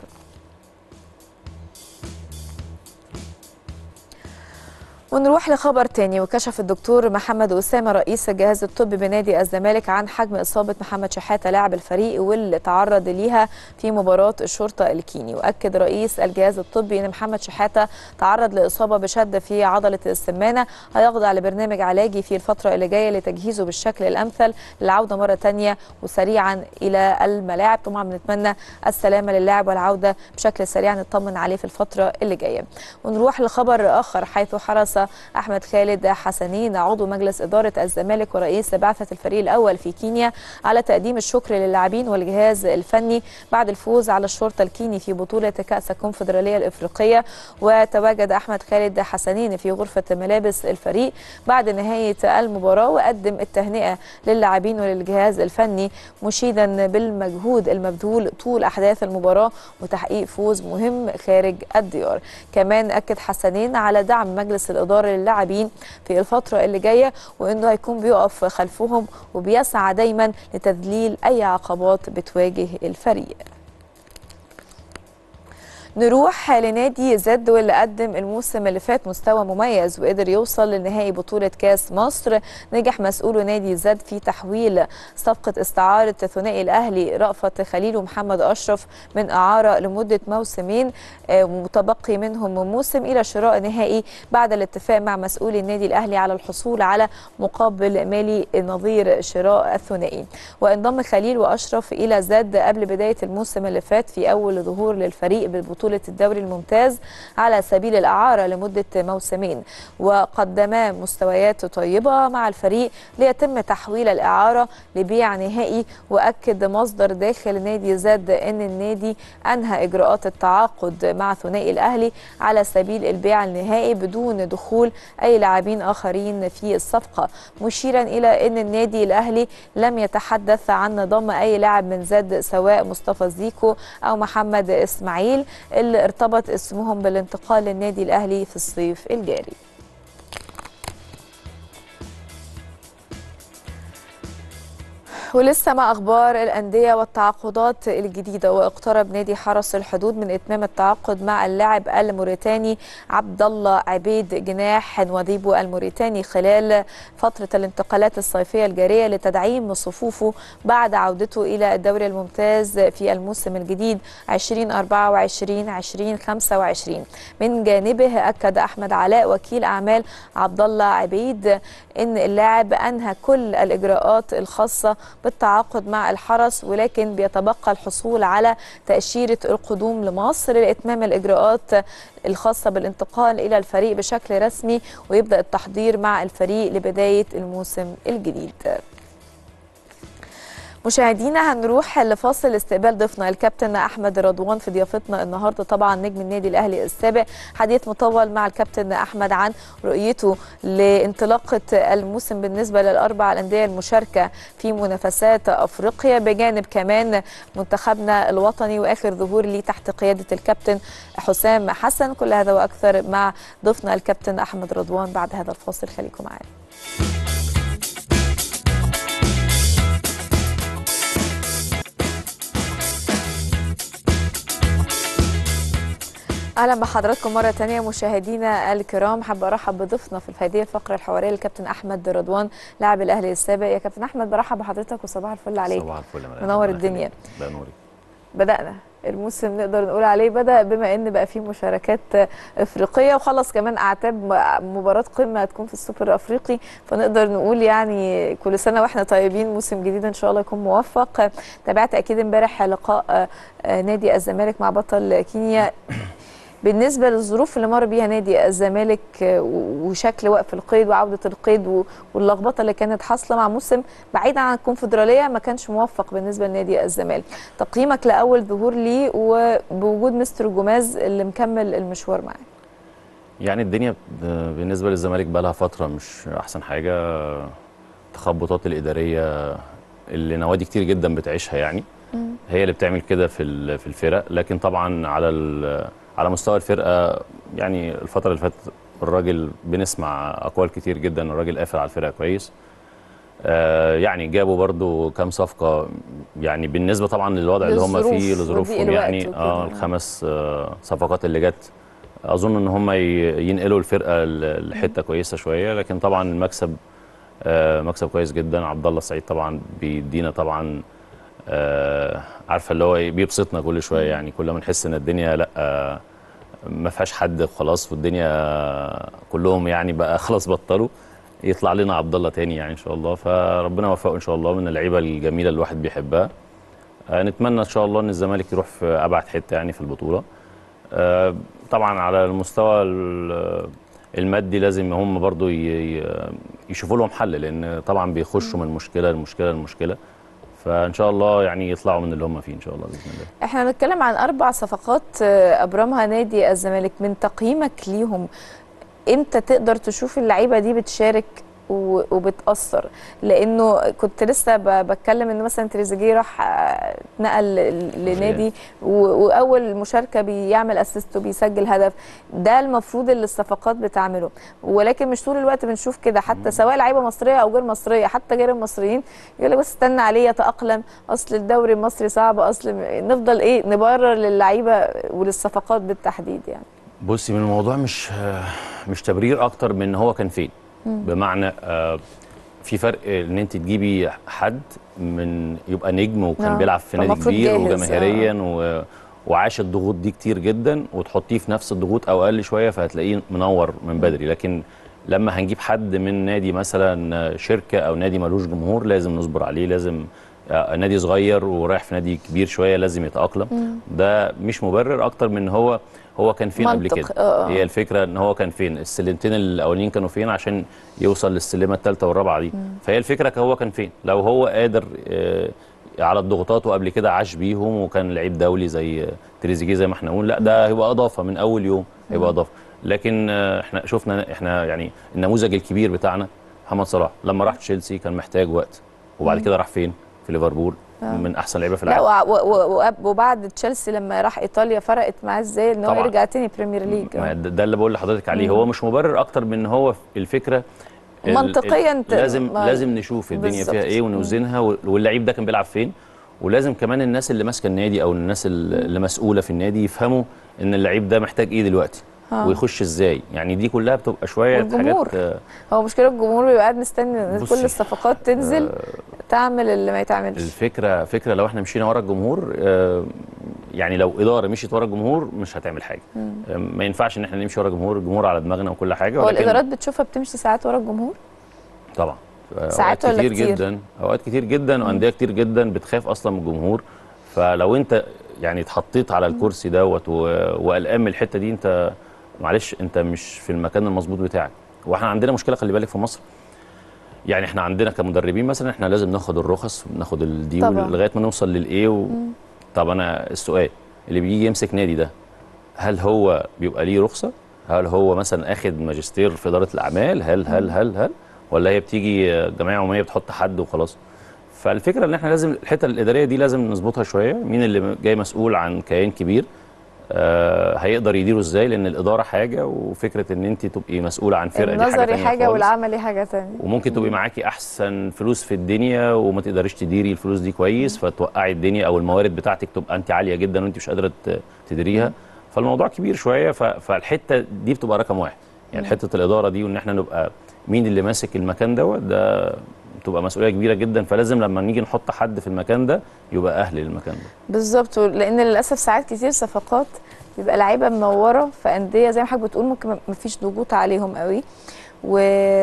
Speaker 1: ونروح لخبر تاني وكشف الدكتور محمد أسامة رئيس الجهاز الطبي بنادي الزمالك عن حجم إصابة محمد شحاتة لاعب الفريق واللي تعرض ليها في مباراة الشرطة الكيني وأكد رئيس الجهاز الطبي أن محمد شحاتة تعرض لإصابة بشد في عضلة السمانة هيخضع لبرنامج علاجي في الفترة اللي جاية لتجهيزه بالشكل الأمثل للعودة مرة تانية وسريعا إلى الملاعب طبعا بنتمنى السلامة للاعب والعودة بشكل سريع نطمن عليه في الفترة اللي جاية ونروح لخبر آخر حيث حرص احمد خالد حسنين عضو مجلس اداره الزمالك ورئيس بعثه الفريق الاول في كينيا على تقديم الشكر للاعبين والجهاز الفني بعد الفوز على الشرطه الكيني في بطوله كاس الكونفدراليه الافريقيه وتواجد احمد خالد حسنين في غرفه ملابس الفريق بعد نهايه المباراه وقدم التهنئه للاعبين وللجهاز الفني مشيدا بالمجهود المبذول طول احداث المباراه وتحقيق فوز مهم خارج الديار كمان اكد حسنين على دعم مجلس الاداره للاعبين في الفتره اللي جايه وانه هيكون بيقف خلفهم وبيسعى دايما لتذليل اي عقبات بتواجه الفريق نروح لنادي زد واللي قدم الموسم اللي فات مستوى مميز وقدر يوصل لنهائي بطولة كاس مصر نجح مسؤول نادي زد في تحويل صفقة استعارة ثنائي الأهلي رأفت خليل ومحمد أشرف من إعارة لمدة موسمين متبقي منهم موسم إلى شراء نهائي بعد الاتفاق مع مسؤولي النادي الأهلي على الحصول على مقابل مالي نظير شراء الثنائي وانضم خليل وأشرف إلى زد قبل بداية الموسم اللي فات في أول ظهور للفريق بالبطولة بطولة الدوري الممتاز على سبيل الإعارة لمدة موسمين وقدما مستويات طيبة مع الفريق ليتم تحويل الإعارة لبيع نهائي وأكد مصدر داخل نادي زد أن النادي أنهى إجراءات التعاقد مع ثنائي الأهلي على سبيل البيع النهائي بدون دخول أي لاعبين آخرين في الصفقة مشيرا إلى أن النادي الأهلي لم يتحدث عن ضم أي لاعب من زد سواء مصطفى زيكو أو محمد إسماعيل اللي ارتبط اسمهم بالانتقال للنادي الاهلي في الصيف الجاري ولسه مع اخبار الانديه والتعاقدات الجديده واقترب نادي حرس الحدود من اتمام التعاقد مع اللاعب الموريتاني عبد الله عبيد جناح نواديبو الموريتاني خلال فتره الانتقالات الصيفيه الجاريه لتدعيم صفوفه بعد عودته الى الدوري الممتاز في الموسم الجديد 2024 2025 من جانبه اكد احمد علاء وكيل اعمال عبد الله عبيد ان اللاعب انهى كل الاجراءات الخاصه بالتعاقد مع الحرس ولكن بيتبقى الحصول على تأشيرة القدوم لمصر لإتمام الإجراءات الخاصة بالانتقال إلى الفريق بشكل رسمي ويبدأ التحضير مع الفريق لبداية الموسم الجديد مشاهدينا هنروح لفاصل استقبال ضيفنا الكابتن احمد رضوان في ضيافتنا النهارده طبعا نجم النادي الاهلي السابق حديث مطول مع الكابتن احمد عن رؤيته لانطلاقه الموسم بالنسبه للاربع الانديه المشاركه في منافسات افريقيا بجانب كمان منتخبنا الوطني واخر ظهور ليه تحت قياده الكابتن حسام حسن كل هذا واكثر مع ضيفنا الكابتن احمد رضوان بعد هذا الفاصل خليكم معانا اهلا بحضراتكم مره تانية مشاهدينا الكرام حابه ارحب بضيفنا في هذه الفقره الحواريه الكابتن احمد رضوان لاعب الاهلي السابق يا كابتن احمد برحب بحضرتك وصباح الفل عليك
Speaker 8: صباح الفل يا
Speaker 1: منور الدنيا
Speaker 8: ده نوري
Speaker 1: بدانا الموسم نقدر نقول عليه بدا بما ان بقى فيه مشاركات افريقيه وخلص كمان اعتاب مباراه قمه هتكون في السوبر الافريقي فنقدر نقول يعني كل سنه واحنا طيبين موسم جديد ان شاء الله يكون موفق تابعت اكيد امبارح لقاء نادي الزمالك مع بطل كينيا بالنسبه للظروف اللي مر بيها نادي الزمالك وشكل وقف القيد وعوده القيد واللخبطه اللي كانت حاصله مع موسم بعيدا عن الكونفدراليه ما كانش موفق بالنسبه لنادي الزمالك تقييمك لاول ظهور ليه وبوجود مستر جوماز اللي مكمل المشوار معاه
Speaker 8: يعني الدنيا ب- بالنسبه للزمالك بقى لها فتره مش احسن حاجه التخبطات الاداريه اللي نوادي كتير جدا بتعيشها يعني هي اللي بتعمل كده في ال- في الفرق لكن طبعا على ال- على مستوى الفرقه يعني الفتره اللي فاتت الراجل بنسمع اقوال كتير جدا الراجل قافل على الفرقه كويس آه يعني جابوا برضو كام صفقه يعني بالنسبه طبعا للوضع اللي هم
Speaker 1: للظروف
Speaker 8: فيه
Speaker 1: وضيق
Speaker 8: لظروفهم
Speaker 1: الوقت
Speaker 8: يعني
Speaker 1: وكده.
Speaker 8: اه الخمس آه صفقات اللي جت اظن ان هم ي- ينقلوا الفرقه ل- لحته كويسه شويه لكن طبعا المكسب آه مكسب كويس جدا عبد الله السعيد طبعا بيدينا طبعا آه عارفه اللي هو إيه، بيبسطنا كل شويه يعني كل ما نحس ان الدنيا لا آه ما فيهاش حد خلاص والدنيا كلهم يعني بقى خلاص بطلوا يطلع لنا عبد الله تاني يعني ان شاء الله فربنا يوفقه ان شاء الله من اللعيبه الجميله اللي الواحد بيحبها آه، نتمنى ان شاء الله ان الزمالك يروح في ابعد حته يعني في البطوله آه، طبعا على المستوى ال- المادي لازم هم برضو ي- ي- يشوفوا لهم حل لان طبعا بيخشوا من مشكله لمشكله لمشكله فان شاء الله يعني يطلعوا من اللي هم فيه ان شاء الله باذن الله
Speaker 1: احنا بنتكلم عن اربع صفقات آه، ابرمها نادي الزمالك من تقييمك ليهم امتى تقدر تشوف اللعيبه دي بتشارك و- وبتاثر لانه كنت لسه ب- بتكلم ان مثلا تريزيجيه راح آه، نقل ل- لنادي و- واول مشاركه بيعمل اسيست وبيسجل هدف ده المفروض اللي الصفقات بتعمله ولكن مش طول الوقت بنشوف كده حتى سواء لعيبه مصريه او غير مصريه حتى غير المصريين يقول لك بس استنى عليه يتاقلم اصل الدوري المصري صعب اصل نفضل ايه نبرر للعيبه وللصفقات بالتحديد يعني
Speaker 8: بصي من الموضوع مش مش تبرير اكتر من هو كان فين بمعنى آه، في فرق ان انت تجيبي حد من يبقى نجم وكان
Speaker 1: آه،
Speaker 8: بيلعب في نادي
Speaker 1: فالمفروض
Speaker 8: كبير
Speaker 1: جاهز،
Speaker 8: وجماهيريا و وعاش الضغوط دي كتير جدا وتحطيه في نفس الضغوط او اقل شويه فهتلاقيه منور من بدري لكن لما هنجيب حد من نادي مثلا شركه او نادي ملوش جمهور لازم نصبر عليه لازم آه، نادي صغير ورايح في نادي كبير شويه لازم يتاقلم ده مش مبرر اكتر من هو هو كان فين قبل
Speaker 1: منطق،
Speaker 8: كده
Speaker 1: آه، آه.
Speaker 8: هي الفكره ان هو كان فين السلمتين الاولين كانوا فين عشان يوصل للسلمه الثالثه والرابعه دي فهي الفكره هو كان فين لو هو قادر آه، على الضغوطات وقبل كده عاش بيهم وكان لعيب دولي زي تريزيجيه زي ما احنا قلنا لا ده هيبقى اضافه من اول يوم هيبقى اضافه لكن آه، احنا شفنا احنا يعني النموذج الكبير بتاعنا محمد صلاح لما راح تشيلسي كان محتاج وقت وبعد كده راح فين في ليفربول من احسن لعيبه في
Speaker 1: لا
Speaker 8: العالم
Speaker 1: وع- و- و- وبعد تشيلسي لما راح ايطاليا فرقت معاه ازاي ان هو
Speaker 8: طبعاً.
Speaker 1: يرجع تاني بريمير ليج
Speaker 8: ما
Speaker 1: آه.
Speaker 8: ده ده اللي بقول لحضرتك عليه هو مش مبرر اكتر من هو الفكره ال-
Speaker 1: منطقياً
Speaker 8: ال-
Speaker 1: ت-
Speaker 8: لازم
Speaker 1: ما-
Speaker 8: لازم نشوف الدنيا
Speaker 1: بالظبط.
Speaker 8: فيها ايه ونوزنها وال- واللعيب ده كان بيلعب فين ولازم كمان الناس اللي ماسكه النادي او الناس ال- اللي مسؤوله في النادي يفهموا ان اللعيب ده محتاج ايه دلوقتي
Speaker 1: آه.
Speaker 8: ويخش ازاي يعني دي كلها بتبقى شويه
Speaker 1: والجمهور.
Speaker 8: حاجات آه،
Speaker 1: هو مشكله الجمهور بيبقى قاعد مستني ان كل
Speaker 8: بصي،
Speaker 1: الصفقات تنزل تعمل اللي ما يتعملش
Speaker 8: الفكره فكره لو احنا مشينا ورا الجمهور آه، يعني لو اداره مشيت ورا الجمهور مش هتعمل حاجه آه، ما ينفعش ان احنا نمشي ورا الجمهور الجمهور على دماغنا وكل حاجه
Speaker 1: هو
Speaker 8: ولكن
Speaker 1: الادارات بتشوفها بتمشي ساعات ورا الجمهور
Speaker 8: طبعا
Speaker 1: ساعات
Speaker 8: أوقات
Speaker 1: ولا
Speaker 8: كتير,
Speaker 1: كتير؟
Speaker 8: جدا اوقات كتير جدا وانديه كتير جدا بتخاف اصلا من الجمهور فلو انت يعني اتحطيت على الكرسي دوت و- وقلقان من الحته دي انت معلش انت مش في المكان المظبوط بتاعك واحنا عندنا مشكله خلي بالك في مصر يعني احنا عندنا كمدربين مثلا احنا لازم ناخد الرخص وناخد الدي
Speaker 1: طبعاً.
Speaker 8: لغايه ما نوصل للايه و... طب انا السؤال اللي بيجي يمسك نادي ده هل هو بيبقى ليه رخصه هل هو مثلا اخد ماجستير في اداره الاعمال هل هل هل هل ولا هي بتيجي جمعيه عموميه بتحط حد وخلاص فالفكره ان احنا لازم الحته الاداريه دي لازم نظبطها شويه مين اللي جاي مسؤول عن كيان كبير آه هيقدر يديره ازاي لان الاداره حاجه وفكره ان انت تبقي مسؤوله عن فرقه دي حاجه
Speaker 1: النظري
Speaker 8: تانية
Speaker 1: حاجه
Speaker 8: خالص.
Speaker 1: والعملي حاجه ثانيه
Speaker 8: وممكن تبقي معاكي احسن فلوس في الدنيا وما تقدريش تديري الفلوس دي كويس فتوقعي الدنيا او الموارد بتاعتك تبقى انت عاليه جدا وانت مش قادره ت- تديريها فالموضوع كبير شويه ف- فالحته دي بتبقى رقم واحد يعني حته الاداره دي وان احنا نبقى مين اللي ماسك المكان دوت ده بتبقى مسؤوليه كبيره جدا فلازم لما نيجي نحط حد في المكان ده يبقى اهل للمكان ده
Speaker 1: بالظبط لان للاسف ساعات كتير صفقات بيبقى لعيبه منوره في انديه زي ما حضرتك بتقول ممكن ما فيش ضغوط عليهم قوي و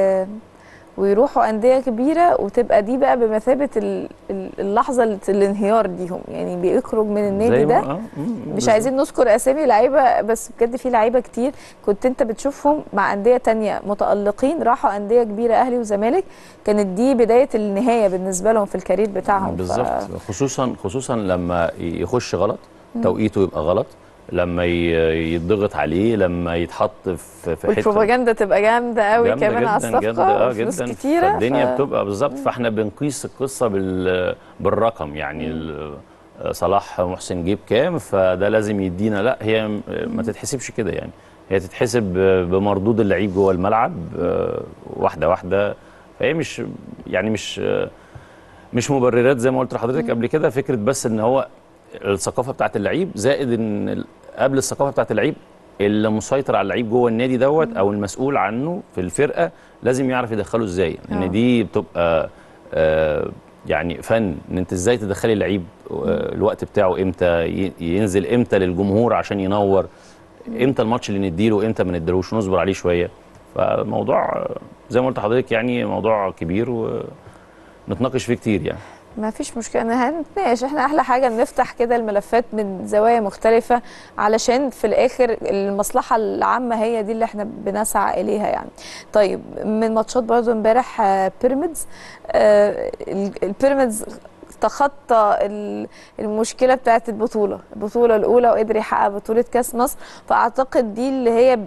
Speaker 1: ويروحوا انديه كبيره وتبقى دي بقى بمثابه ال- ال- اللحظه اللي- الانهيار ليهم يعني بيخرج من النادي
Speaker 8: زي ما-
Speaker 1: ده
Speaker 8: آه، مم،
Speaker 1: مش
Speaker 8: بالظبط.
Speaker 1: عايزين نذكر اسامي لعيبه بس بجد في لعيبه كتير كنت انت بتشوفهم مع انديه تانية متالقين راحوا انديه كبيره اهلي وزمالك كانت دي بدايه النهايه بالنسبه لهم في الكارير بتاعهم ف-
Speaker 8: بالظبط خصوصا خصوصا لما يخش غلط توقيته يبقى غلط لما ي- يتضغط عليه لما يتحط في في حته
Speaker 1: والبروباجندا تبقى جامده قوي
Speaker 8: جامدة
Speaker 1: كمان على
Speaker 8: جدا جدا
Speaker 1: الصفقه
Speaker 8: اه
Speaker 1: وفلوس
Speaker 8: جدا
Speaker 1: كتيره
Speaker 8: فالدنيا
Speaker 1: ف-
Speaker 8: بتبقى بالظبط فاحنا بنقيس القصه بال بالرقم يعني ال- صلاح محسن جيب كام فده لازم يدينا لا هي م- ما تتحسبش كده يعني هي تتحسب ب- بمردود اللعيب جوه الملعب آه، واحده واحده فهي مش يعني مش آه، مش مبررات زي ما قلت لحضرتك قبل كده فكره بس ان هو الثقافه بتاعت اللعيب زائد ان ال- قبل الثقافه بتاعت اللعيب اللي مسيطر على اللعيب جوه النادي دوت او المسؤول عنه في الفرقه لازم يعرف يدخله ازاي
Speaker 1: آه.
Speaker 8: ان دي بتبقى آه، يعني فن ان انت ازاي تدخلي اللعيب آه، الوقت بتاعه امتى ي- ينزل امتى للجمهور عشان ينور امتى الماتش اللي نديله امتى ما نديلوش نصبر عليه شويه فالموضوع آه، زي ما قلت لحضرتك يعني موضوع كبير ونتناقش فيه كتير يعني
Speaker 1: ما فيش مشكله انا هنتناقش احنا احلى حاجه نفتح كده الملفات من زوايا مختلفه علشان في الاخر المصلحه العامه هي دي اللي احنا بنسعى اليها يعني طيب من ماتشات برضو امبارح آه، بيراميدز آه، ال- البيراميدز تخطى ال- المشكله بتاعت البطوله البطوله الاولى وقدر يحقق بطوله كاس مصر فاعتقد دي اللي هي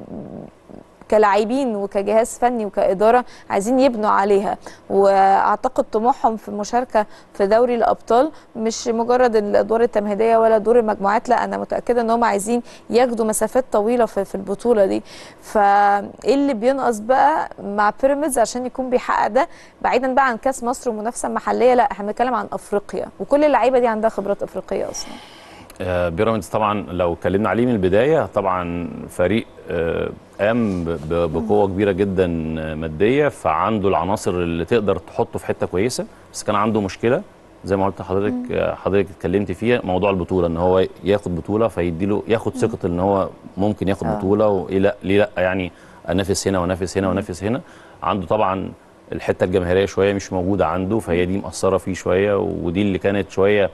Speaker 1: كلاعبين وكجهاز فني وكاداره عايزين يبنوا عليها واعتقد طموحهم في المشاركه في دوري الابطال مش مجرد الادوار التمهيديه ولا دور المجموعات لا انا متاكده ان هم عايزين ياخدوا مسافات طويله في, في البطوله دي فايه اللي بينقص بقى مع بيراميدز عشان يكون بيحقق ده بعيدا بقى عن كاس مصر ومنافسه محليه لا احنا بنتكلم عن افريقيا وكل اللعيبه دي عندها خبرات افريقيه اصلا
Speaker 8: آه، بيراميدز طبعا لو اتكلمنا عليه من البدايه طبعا فريق آه، قام ب- بقوه كبيره جدا آه، ماديه فعنده العناصر اللي تقدر تحطه في حته كويسه بس كان عنده مشكله زي ما قلت لحضرتك آه، حضرتك اتكلمت فيها موضوع البطوله ان هو ياخد بطوله فيديله ياخد ثقه ان هو ممكن ياخد
Speaker 1: آه.
Speaker 8: بطوله وايه لا ليه لا يعني انافس هنا وانافس هنا وانافس هنا عنده طبعا الحته الجماهيريه شويه مش موجوده عنده فهي دي مأثره فيه شويه ودي اللي كانت شويه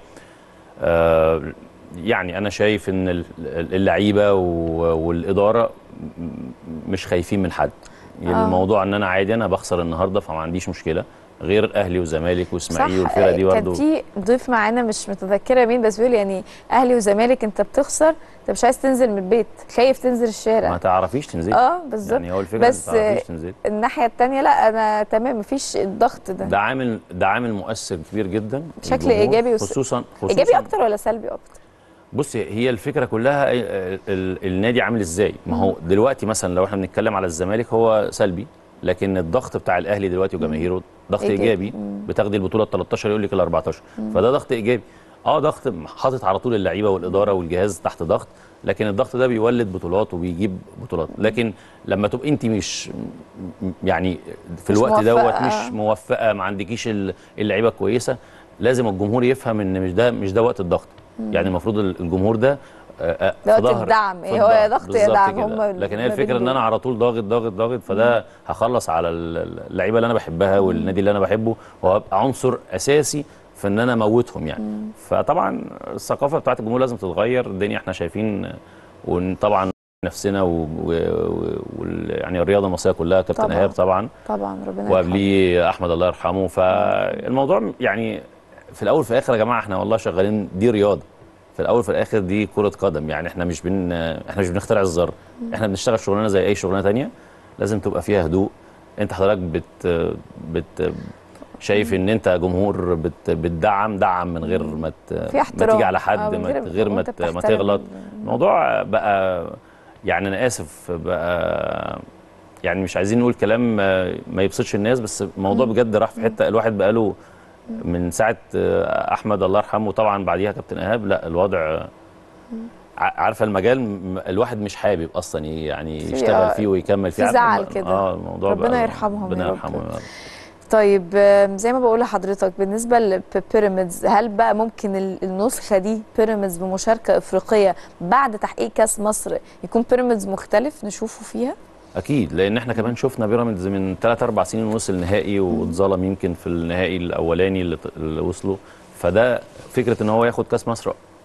Speaker 8: آه، يعني انا شايف ان ال- اللعيبه و- والاداره م- مش خايفين من حد يعني
Speaker 1: آه.
Speaker 8: الموضوع ان انا عادي انا بخسر النهارده فما عنديش مشكله غير اهلي وزمالك واسماعيلي والفرقه دي
Speaker 1: كان
Speaker 8: برضه
Speaker 1: في ضيف معانا مش متذكره مين بس بيقول يعني اهلي وزمالك انت بتخسر انت مش عايز تنزل من البيت خايف تنزل
Speaker 8: ما
Speaker 1: الشارع
Speaker 8: تعرفيش تنزلي
Speaker 1: اه بالظبط
Speaker 8: يعني هو الفكره
Speaker 1: بس
Speaker 8: ما تعرفيش تنزلي
Speaker 1: الناحيه الثانيه لا انا تمام مفيش الضغط ده,
Speaker 8: ده عامل ده عامل مؤثر كبير جدا
Speaker 1: بشكل
Speaker 8: الجمهور،
Speaker 1: إيجابي وس-
Speaker 8: خصوصا خصوصا
Speaker 1: ايجابي اكتر ولا سلبي اكتر
Speaker 8: بص هي الفكره كلها ال- ال- النادي عامل ازاي ما هو دلوقتي مثلا لو احنا بنتكلم على الزمالك هو سلبي لكن الضغط بتاع الاهلي دلوقتي وجماهيره ضغط
Speaker 1: إيجابي.
Speaker 8: ايجابي
Speaker 1: مم.
Speaker 8: بتاخدي البطوله ال 13 يقول لك ال 14 فده ضغط ايجابي اه ضغط حاطط على طول اللعيبه والاداره والجهاز تحت ضغط لكن الضغط ده بيولد بطولات وبيجيب بطولات لكن لما تبقى انت مش م- يعني في
Speaker 1: مش
Speaker 8: الوقت دوت
Speaker 1: موفقة.
Speaker 8: مش موفقه ما عندكيش ال- اللعيبه كويسه لازم الجمهور يفهم ان مش ده مش ده وقت الضغط يعني المفروض الجمهور ده آه، آه،
Speaker 1: ده
Speaker 8: في
Speaker 1: وقت
Speaker 8: ظهر-
Speaker 1: الدعم.
Speaker 8: في
Speaker 1: إيه هو يا
Speaker 8: الظهر.
Speaker 1: ضغط يا
Speaker 8: بالظبط
Speaker 1: دعم.
Speaker 8: كده.
Speaker 1: هم
Speaker 8: لكن هي
Speaker 1: ما
Speaker 8: الفكره
Speaker 1: بين
Speaker 8: ان
Speaker 1: دول.
Speaker 8: انا على طول ضاغط ضاغط ضاغط فده هخلص على ال- اللعيبه اللي انا بحبها والنادي اللي انا بحبه وهبقى عنصر اساسي في ان انا اموتهم يعني فطبعا الثقافه بتاعت الجمهور لازم تتغير الدنيا احنا شايفين وطبعا نفسنا و... و... و... يعني الرياضه المصريه كلها كابتن
Speaker 1: طبعاً.
Speaker 8: ايهاب طبعا
Speaker 1: طبعا ربنا يرحمه.
Speaker 8: وقبليه احمد الله يرحمه فالموضوع يعني في الاول في الاخر يا جماعه احنا والله شغالين دي رياضه في الاول في الاخر دي كره قدم يعني احنا مش بن احنا مش بنخترع الذره احنا بنشتغل شغلانه زي اي شغلانه تانية لازم تبقى فيها هدوء انت حضرتك بت بت شايف ان انت جمهور بت بتدعم دعم من غير ما ت-
Speaker 1: في
Speaker 8: ما
Speaker 1: احترام
Speaker 8: تيجي على
Speaker 1: آه،
Speaker 8: حد
Speaker 1: من
Speaker 8: ما ت- غير ما
Speaker 1: وأنت
Speaker 8: ت- ما
Speaker 1: بتحترم
Speaker 8: تغلط
Speaker 1: ال-
Speaker 8: الموضوع بقى يعني انا اسف بقى يعني مش عايزين نقول كلام ما ما يبسطش الناس بس الموضوع بجد راح في حته الواحد بقاله من ساعه آه، احمد الله يرحمه طبعا بعديها كابتن ايهاب لا الوضع آه، ع- عارفه المجال م- الواحد مش حابب اصلا يعني
Speaker 1: في-
Speaker 8: يشتغل
Speaker 1: آه،
Speaker 8: فيه ويكمل فيه
Speaker 1: في
Speaker 8: عارفة
Speaker 1: زعل
Speaker 8: الم-
Speaker 1: كده.
Speaker 8: اه الموضوع
Speaker 1: ربنا
Speaker 8: بقى
Speaker 1: يرحمهم
Speaker 8: ربنا
Speaker 1: يا رب.
Speaker 8: يرحمه يا رب
Speaker 1: طيب آم، زي ما بقول لحضرتك بالنسبه لبيراميدز هل بقى ممكن ال- النسخه دي بيراميدز بمشاركه افريقيه بعد تحقيق كاس مصر يكون بيراميدز مختلف نشوفه فيها؟
Speaker 8: اكيد لان احنا كمان شفنا بيراميدز من 3 4 سنين وصل نهائي واتظلم يمكن في النهائي الاولاني اللي, اللي وصلوا فده فكره ان هو ياخد كاس مصر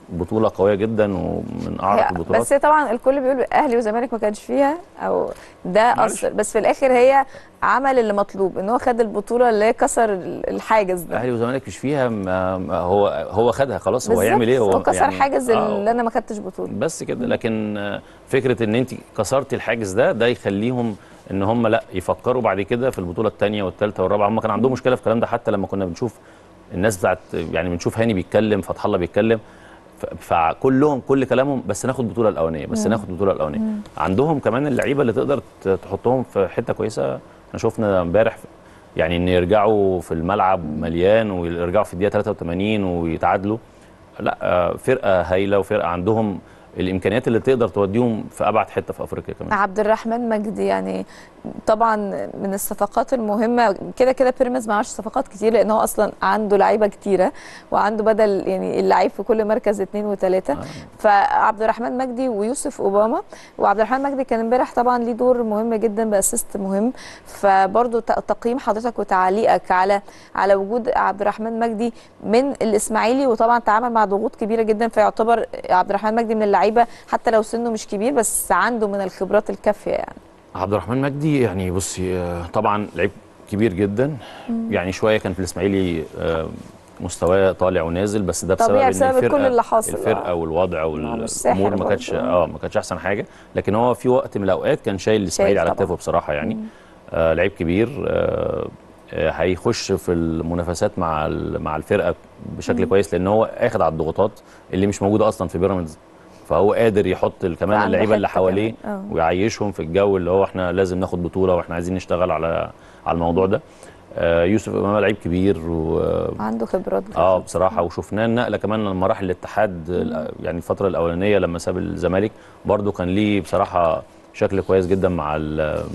Speaker 8: بطوله قويه جدا ومن اعرق
Speaker 1: هي-
Speaker 8: البطولات
Speaker 1: بس طبعا الكل بيقول اهلي وزمالك ما كانش فيها او ده
Speaker 8: معلش.
Speaker 1: اثر بس في الاخر هي عمل اللي مطلوب ان هو خد البطوله اللي هي كسر ال- الحاجز ده
Speaker 8: اهلي وزمالك مش فيها ما ما هو هو خدها خلاص هو
Speaker 1: بالظبط.
Speaker 8: هيعمل ايه
Speaker 1: هو كسر
Speaker 8: يعني-
Speaker 1: حاجز
Speaker 8: آه،
Speaker 1: اللي انا ما خدتش بطوله
Speaker 8: بس كده لكن آه، فكره ان انت كسرتي الحاجز ده ده يخليهم ان هم لا يفكروا بعد كده في البطوله الثانيه والثالثه والرابعه هم كان عندهم مشكله في الكلام ده حتى لما كنا بنشوف الناس بتاعت يعني بنشوف هاني بيتكلم فتح الله بيتكلم ف- فكلهم كل كلامهم بس ناخد البطوله الاولانيه بس ناخد البطوله الاولانيه عندهم كمان اللعيبه اللي تقدر ت- تحطهم في حته كويسه احنا شفنا امبارح يعني ان يرجعوا في الملعب مليان ويرجعوا في الدقيقه 83 ويتعادلوا لا آه، فرقه هايله وفرقه عندهم الامكانيات اللي تقدر توديهم في ابعد حته في افريقيا كمان
Speaker 1: عبد الرحمن مجدي يعني طبعا من الصفقات المهمه كده كده بيراميدز معهوش صفقات كتير لان هو اصلا عنده لعيبه كتيره وعنده بدل يعني اللعيب في كل مركز اثنين وثلاثه فعبد الرحمن مجدي ويوسف اوباما وعبد الرحمن مجدي كان امبارح طبعا ليه دور مهم جدا باسيست مهم فبرضه ت- تقييم حضرتك وتعليقك على على وجود عبد الرحمن مجدي من الاسماعيلي وطبعا تعامل مع ضغوط كبيره جدا فيعتبر عبد الرحمن مجدي من اللعيبه حتى لو سنه مش كبير بس عنده من الخبرات الكافيه يعني
Speaker 8: عبد الرحمن مجدي يعني بصي آه، طبعا لعيب كبير جدا يعني شويه كان في الاسماعيلي آه، مستواه طالع ونازل بس ده بسبب
Speaker 1: طبيعي
Speaker 8: ان
Speaker 1: بسبب
Speaker 8: الفرقه
Speaker 1: كل اللي حاصل،
Speaker 8: الفرقه
Speaker 1: آه.
Speaker 8: والوضع
Speaker 1: والساحر
Speaker 8: والامور ما كانتش
Speaker 1: برضه.
Speaker 8: اه ما كانتش احسن حاجه لكن هو في وقت من الاوقات كان شايل الاسماعيلي على
Speaker 1: طبعاً.
Speaker 8: كتافه بصراحه يعني آه لعيب كبير آه آه، هيخش في المنافسات مع ال- مع الفرقه بشكل كويس لان هو اخد على الضغوطات اللي مش موجوده اصلا في بيراميدز فهو قادر يحط ال- كمان
Speaker 1: عنده
Speaker 8: اللعيبه اللي
Speaker 1: حتة
Speaker 8: حواليه
Speaker 1: كمان، آه.
Speaker 8: ويعيشهم في الجو اللي هو احنا لازم ناخد بطوله واحنا عايزين نشتغل على على الموضوع ده آه يوسف امام لعيب كبير و
Speaker 1: عنده خبرات
Speaker 8: اه بصراحه وشفناه النقله كمان لما راح الاتحاد الأ- يعني الفتره الاولانيه لما ساب الزمالك برده كان ليه بصراحه شكل كويس جدا مع ال-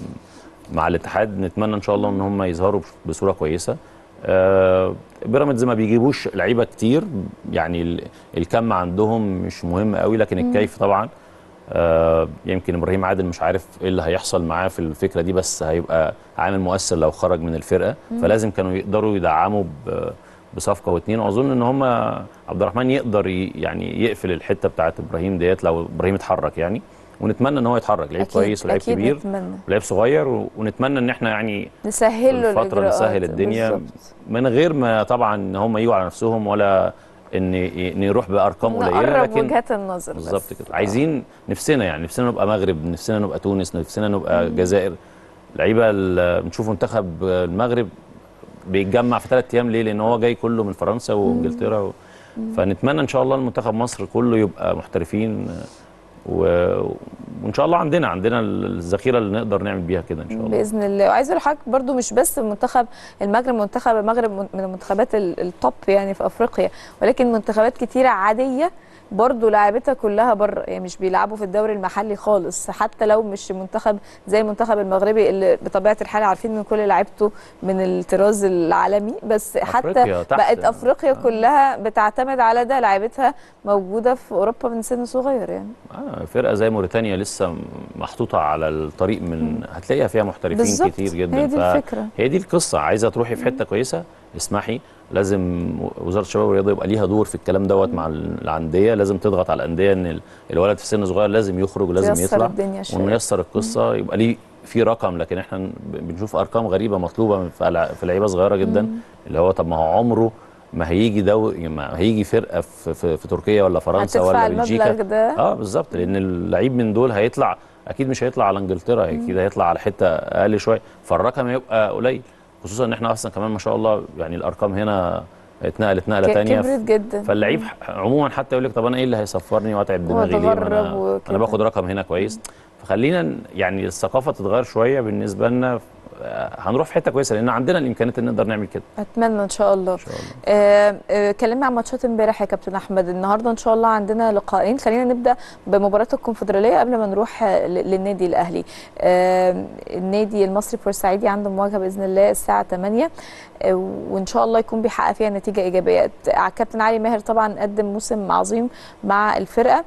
Speaker 8: مع الاتحاد نتمنى ان شاء الله ان هم يظهروا بصوره كويسه آه بيراميدز ما بيجيبوش لعيبه كتير يعني ال- الكم عندهم مش مهم قوي لكن الكيف طبعا آه يمكن ابراهيم عادل مش عارف ايه اللي هيحصل معاه في الفكره دي بس هيبقى عامل مؤثر لو خرج من الفرقه فلازم كانوا يقدروا يدعموا ب- بصفقه واثنين واظن ان هم عبد الرحمن يقدر ي- يعني يقفل الحته بتاعت ابراهيم ديت لو ابراهيم اتحرك يعني ونتمنى ان هو يتحرك لعيب
Speaker 1: أكيد-
Speaker 8: كويس ولعيب
Speaker 1: أكيد
Speaker 8: كبير
Speaker 1: نتمنى.
Speaker 8: ولعيب صغير و- ونتمنى ان احنا يعني
Speaker 1: نسهل له
Speaker 8: الفترة
Speaker 1: الإجراءات.
Speaker 8: نسهل الدنيا
Speaker 1: بالظبط.
Speaker 8: من غير ما طبعا ان هم يجوا على نفسهم ولا ان ان يروح بارقام قليله
Speaker 1: نقرب
Speaker 8: لكن
Speaker 1: وجهات النظر بس.
Speaker 8: بالظبط كده عايزين نفسنا يعني نفسنا نبقى مغرب نفسنا نبقى تونس نفسنا نبقى الجزائر لعيبه ال- بنشوف منتخب المغرب بيتجمع في ثلاث ايام ليه؟ لان هو جاي كله من فرنسا وانجلترا و... فنتمنى ان شاء الله المنتخب مصر كله يبقى محترفين و... وان شاء الله عندنا عندنا الذخيره اللي نقدر نعمل بيها كده ان شاء الله
Speaker 1: باذن الله وعايزه اقول لحضرتك برضو مش بس منتخب المغرب منتخب المغرب من من المنتخبات ال- التوب يعني في افريقيا ولكن منتخبات كتيره عاديه برضو لعبتها كلها بره يعني مش بيلعبوا في الدوري المحلي خالص حتى لو مش منتخب زي المنتخب المغربي اللي بطبيعه الحال عارفين ان كل لعيبته من الطراز العالمي بس حتى
Speaker 8: أفريقيا تحت.
Speaker 1: بقت افريقيا كلها بتعتمد على ده لعيبتها موجوده في اوروبا من سن صغير يعني
Speaker 8: آه فرقه زي موريتانيا لسه محطوطه على الطريق من هتلاقيها فيها محترفين
Speaker 1: بالظبط.
Speaker 8: كتير جدا
Speaker 1: هي دي
Speaker 8: ف-
Speaker 1: الفكرة.
Speaker 8: هي دي القصه عايزه تروحي في حته كويسه اسمحي لازم وزاره الشباب والرياضه يبقى ليها دور في الكلام دوت مع الانديه لازم تضغط على الانديه ان ال- الولد في سن صغير لازم يخرج ولازم
Speaker 1: تيسر
Speaker 8: يطلع
Speaker 1: الدنيا شوية.
Speaker 8: ونيسر القصه يبقى ليه في رقم لكن احنا ب- بنشوف ارقام غريبه مطلوبه في لع- في لعيبه صغيره جدا اللي هو طب ما هو عمره ما هيجي دو ما هيجي فرقه في, في, في تركيا ولا فرنسا
Speaker 1: هتدفع
Speaker 8: ولا بلجيكا
Speaker 1: المبلغ ده
Speaker 8: اه بالظبط لان اللعيب من دول هيطلع اكيد مش هيطلع على انجلترا اكيد هيطلع على حته اقل شويه فالرقم هيبقى قليل خصوصا ان احنا اصلا كمان ما شاء الله يعني الارقام هنا اتنقلت نقله
Speaker 1: ك-
Speaker 8: تانية
Speaker 1: كبرت جدا
Speaker 8: فاللعيب ح- عموما حتى يقول لك طب انا ايه اللي هيصفرني واتعب دماغي ليه ما
Speaker 1: واتغرب
Speaker 8: انا,
Speaker 1: وكده.
Speaker 8: أنا باخد رقم هنا كويس فخلينا ن- يعني الثقافه تتغير شويه بالنسبه لنا آه، هنروح في حته كويسه لان عندنا الامكانيات ان نقدر نعمل كده
Speaker 1: اتمنى ان شاء الله
Speaker 8: ان شاء الله
Speaker 1: آه، آه، كلمنا عن ماتشات امبارح يا كابتن احمد النهارده ان شاء الله عندنا لقاءين خلينا نبدا بمباراه الكونفدراليه قبل ما نروح آه، ل- للنادي الاهلي آه، النادي المصري بورسعيدي عنده مواجهه باذن الله الساعه 8 آه، وان شاء الله يكون بيحقق فيها نتيجه ايجابيه الكابتن علي ماهر طبعا قدم موسم عظيم مع الفرقه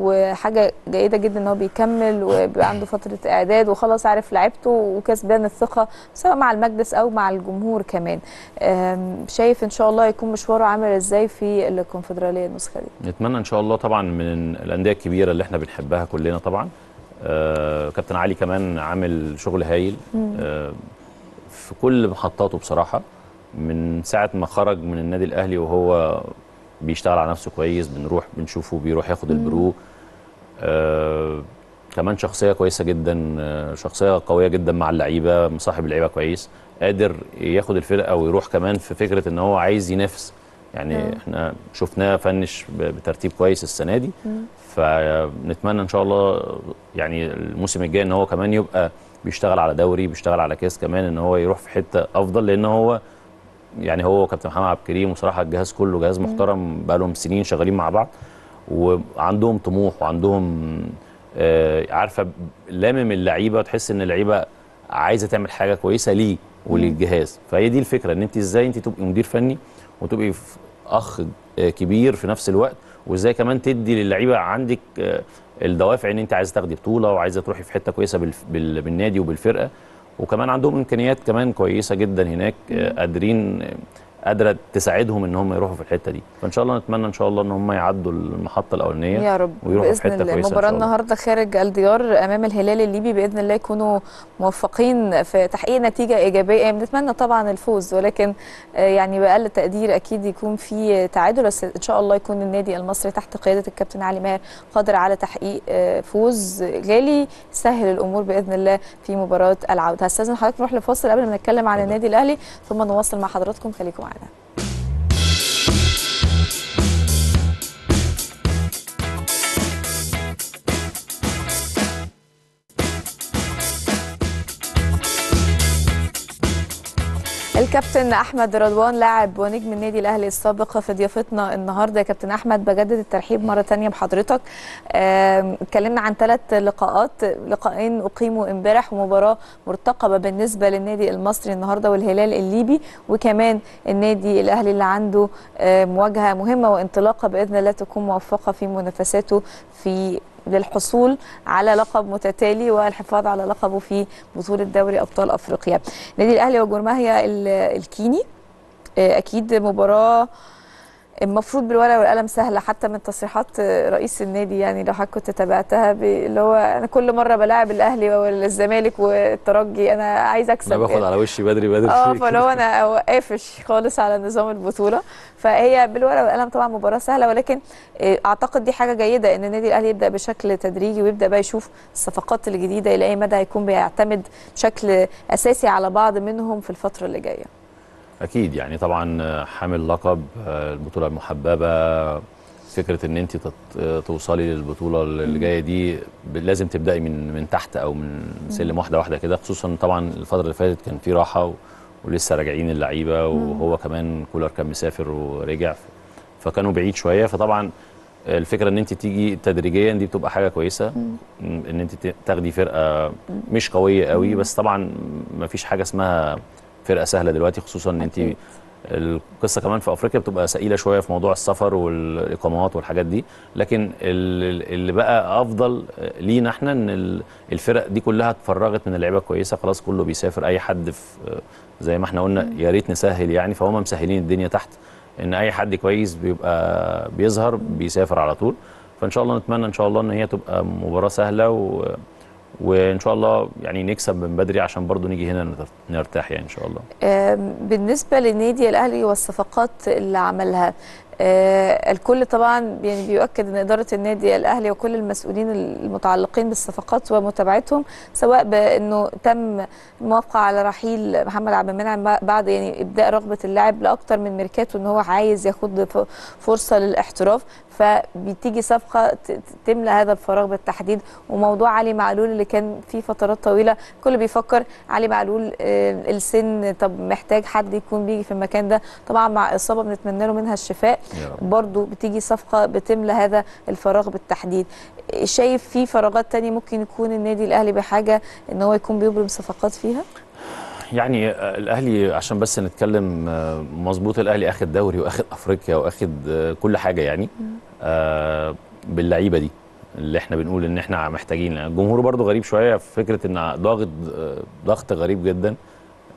Speaker 1: وحاجه جيده جدا ان هو بيكمل وبيبقى عنده فتره اعداد وخلاص عارف لعبته وكسبان الثقه الثقه سواء مع المجلس او مع الجمهور كمان آم، شايف ان شاء الله يكون مشواره عامل ازاي في الكونفدراليه النسخه دي
Speaker 8: نتمنى ان شاء الله طبعا من الانديه الكبيره اللي احنا بنحبها كلنا طبعا آه كابتن علي كمان عامل شغل هايل آه في كل محطاته بصراحه من ساعه ما خرج من النادي الاهلي وهو بيشتغل على نفسه كويس بنروح بنشوفه بيروح ياخد البرو آه كمان شخصيه كويسه جدا آه شخصيه قويه جدا مع اللعيبه مصاحب اللعيبه كويس قادر ياخد الفرقه ويروح كمان في فكره ان هو عايز ينافس يعني
Speaker 1: مم.
Speaker 8: احنا شفناه فنش ب- بترتيب كويس السنه دي فنتمنى ان شاء الله يعني الموسم الجاي ان هو كمان يبقى بيشتغل على دوري بيشتغل على كاس كمان ان هو يروح في حته افضل لان هو يعني هو وكابتن محمد عبد الكريم وصراحه الجهاز كله جهاز محترم بقالهم سنين شغالين مع بعض وعندهم طموح وعندهم آه، عارفه لامم اللعيبه وتحس ان اللعيبه عايزه تعمل حاجه كويسه ليه وللجهاز فهي دي الفكره ان انت ازاي انت تبقي مدير فني وتبقي في اخ آه، كبير في نفس الوقت وازاي كمان تدي للعيبه عندك آه، الدوافع ان انت عايزه تاخدي بطوله وعايزه تروحي في حته كويسه بالف- بال- بالنادي وبالفرقه وكمان عندهم امكانيات كمان كويسه جدا هناك آه، قادرين آه، قادره تساعدهم ان هم يروحوا في الحته دي فان شاء الله نتمنى ان شاء الله ان هم يعدوا المحطه الاولانيه
Speaker 1: يا رب
Speaker 8: ويروحوا في
Speaker 1: باذن
Speaker 8: حته
Speaker 1: الله
Speaker 8: كويسه إن
Speaker 1: المباراه
Speaker 8: شاء الله.
Speaker 1: النهارده خارج الديار امام الهلال الليبي باذن الله يكونوا موفقين في تحقيق نتيجه ايجابيه بنتمنى طبعا الفوز ولكن آه، يعني باقل تقدير اكيد يكون في تعادل بس ان شاء الله يكون النادي المصري تحت قياده الكابتن علي ماهر قادر على تحقيق آه، فوز غالي يسهل الامور باذن الله في مباراه العوده هستاذن حضرتك نروح لفاصل قبل ما نتكلم عن النادي الاهلي ثم نواصل مع حضراتكم خليكم معنا الكابتن احمد رضوان لاعب ونجم النادي الاهلي السابق في ضيافتنا النهارده يا كابتن احمد بجدد الترحيب مره تانية بحضرتك آم، اتكلمنا عن ثلاث لقاءات لقاءين اقيموا امبارح ومباراه مرتقبه بالنسبه للنادي المصري النهارده والهلال الليبي وكمان النادي الاهلي اللي عنده آه، مواجهه مهمه وانطلاقه باذن الله تكون موفقه في منافساته في للحصول على لقب متتالي والحفاظ على لقبه في بطولة دوري أبطال أفريقيا النادي الأهلي وجرماهيا ال- الكيني آه، أكيد مباراة المفروض بالورقه والقلم سهله حتى من تصريحات آه، رئيس النادي يعني لو حضرتك كنت تابعتها ب- اللي هو انا كل مره بلاعب الاهلي والزمالك والترجي انا عايز اكسب
Speaker 8: انا باخد على وشي بدري بدري
Speaker 1: اه فاللي هو انا قافش خالص على نظام البطوله فهي بالورقه والقلم طبعا مباراه سهله ولكن آه، اعتقد دي حاجه جيده ان النادي الاهلي يبدا بشكل تدريجي ويبدا بقى يشوف الصفقات الجديده الى اي مدى هيكون بيعتمد بشكل اساسي على بعض منهم في الفتره اللي جايه
Speaker 8: اكيد يعني طبعا حامل لقب آه، البطوله المحببه فكره ان انت تت- توصلي للبطوله اللي جايه دي ب- لازم تبداي من من تحت او من سلم واحده واحده كده خصوصا طبعا الفتره اللي فاتت كان في راحه و- ولسه راجعين اللعيبه وهو كمان كولر كان مسافر ورجع ف- فكانوا بعيد شويه فطبعا الفكره ان انت تيجي تدريجيا دي بتبقى حاجه كويسه م- ان انت ت- تاخدي فرقه مش قويه قوي بس طبعا ما فيش حاجه اسمها فرقه سهله دلوقتي خصوصا ان انت
Speaker 1: أكيد.
Speaker 8: القصه كمان في افريقيا بتبقى ثقيله شويه في موضوع السفر والاقامات والحاجات دي لكن ال- اللي بقى افضل لينا احنا ان ال- الفرق دي كلها اتفرغت من اللعيبه كويسه خلاص كله بيسافر اي حد في زي ما احنا قلنا يا ريت نسهل يعني فهم مسهلين الدنيا تحت ان اي حد كويس بيبقى بيظهر بيسافر على طول فان شاء الله نتمنى ان شاء الله ان هي تبقى مباراه سهله و وان شاء الله يعني نكسب من بدري عشان برضو نيجي هنا نرت- نرتاح يعني ان شاء الله
Speaker 1: آم، بالنسبه للنادي الاهلي والصفقات اللي عملها آه، الكل طبعا يعني بيؤكد ان اداره النادي الاهلي وكل المسؤولين المتعلقين بالصفقات ومتابعتهم سواء بانه تم الموافقه على رحيل محمد عبد المنعم بعد يعني ابداء رغبه اللاعب لاكثر من ميركاتو ان هو عايز ياخد ف- فرصه للاحتراف فبتيجي صفقه ت- ت- تملى هذا الفراغ بالتحديد وموضوع علي معلول اللي كان في فترات طويله كل بيفكر علي معلول آه، السن طب محتاج حد يكون بيجي في المكان ده طبعا مع اصابه بنتمنى له منها الشفاء
Speaker 8: يا رب.
Speaker 1: برضو بتيجي صفقه بتملى هذا الفراغ بالتحديد شايف في فراغات تانية ممكن يكون النادي الاهلي بحاجه ان هو يكون بيبرم صفقات فيها
Speaker 8: يعني آه، الاهلي عشان بس نتكلم آه، مظبوط الاهلي اخد دوري واخد افريقيا واخد آه، كل حاجه يعني آه، باللعيبه دي اللي احنا بنقول ان احنا محتاجين الجمهور برضو غريب شويه في فكره ان ضاغط آه، ضغط غريب جدا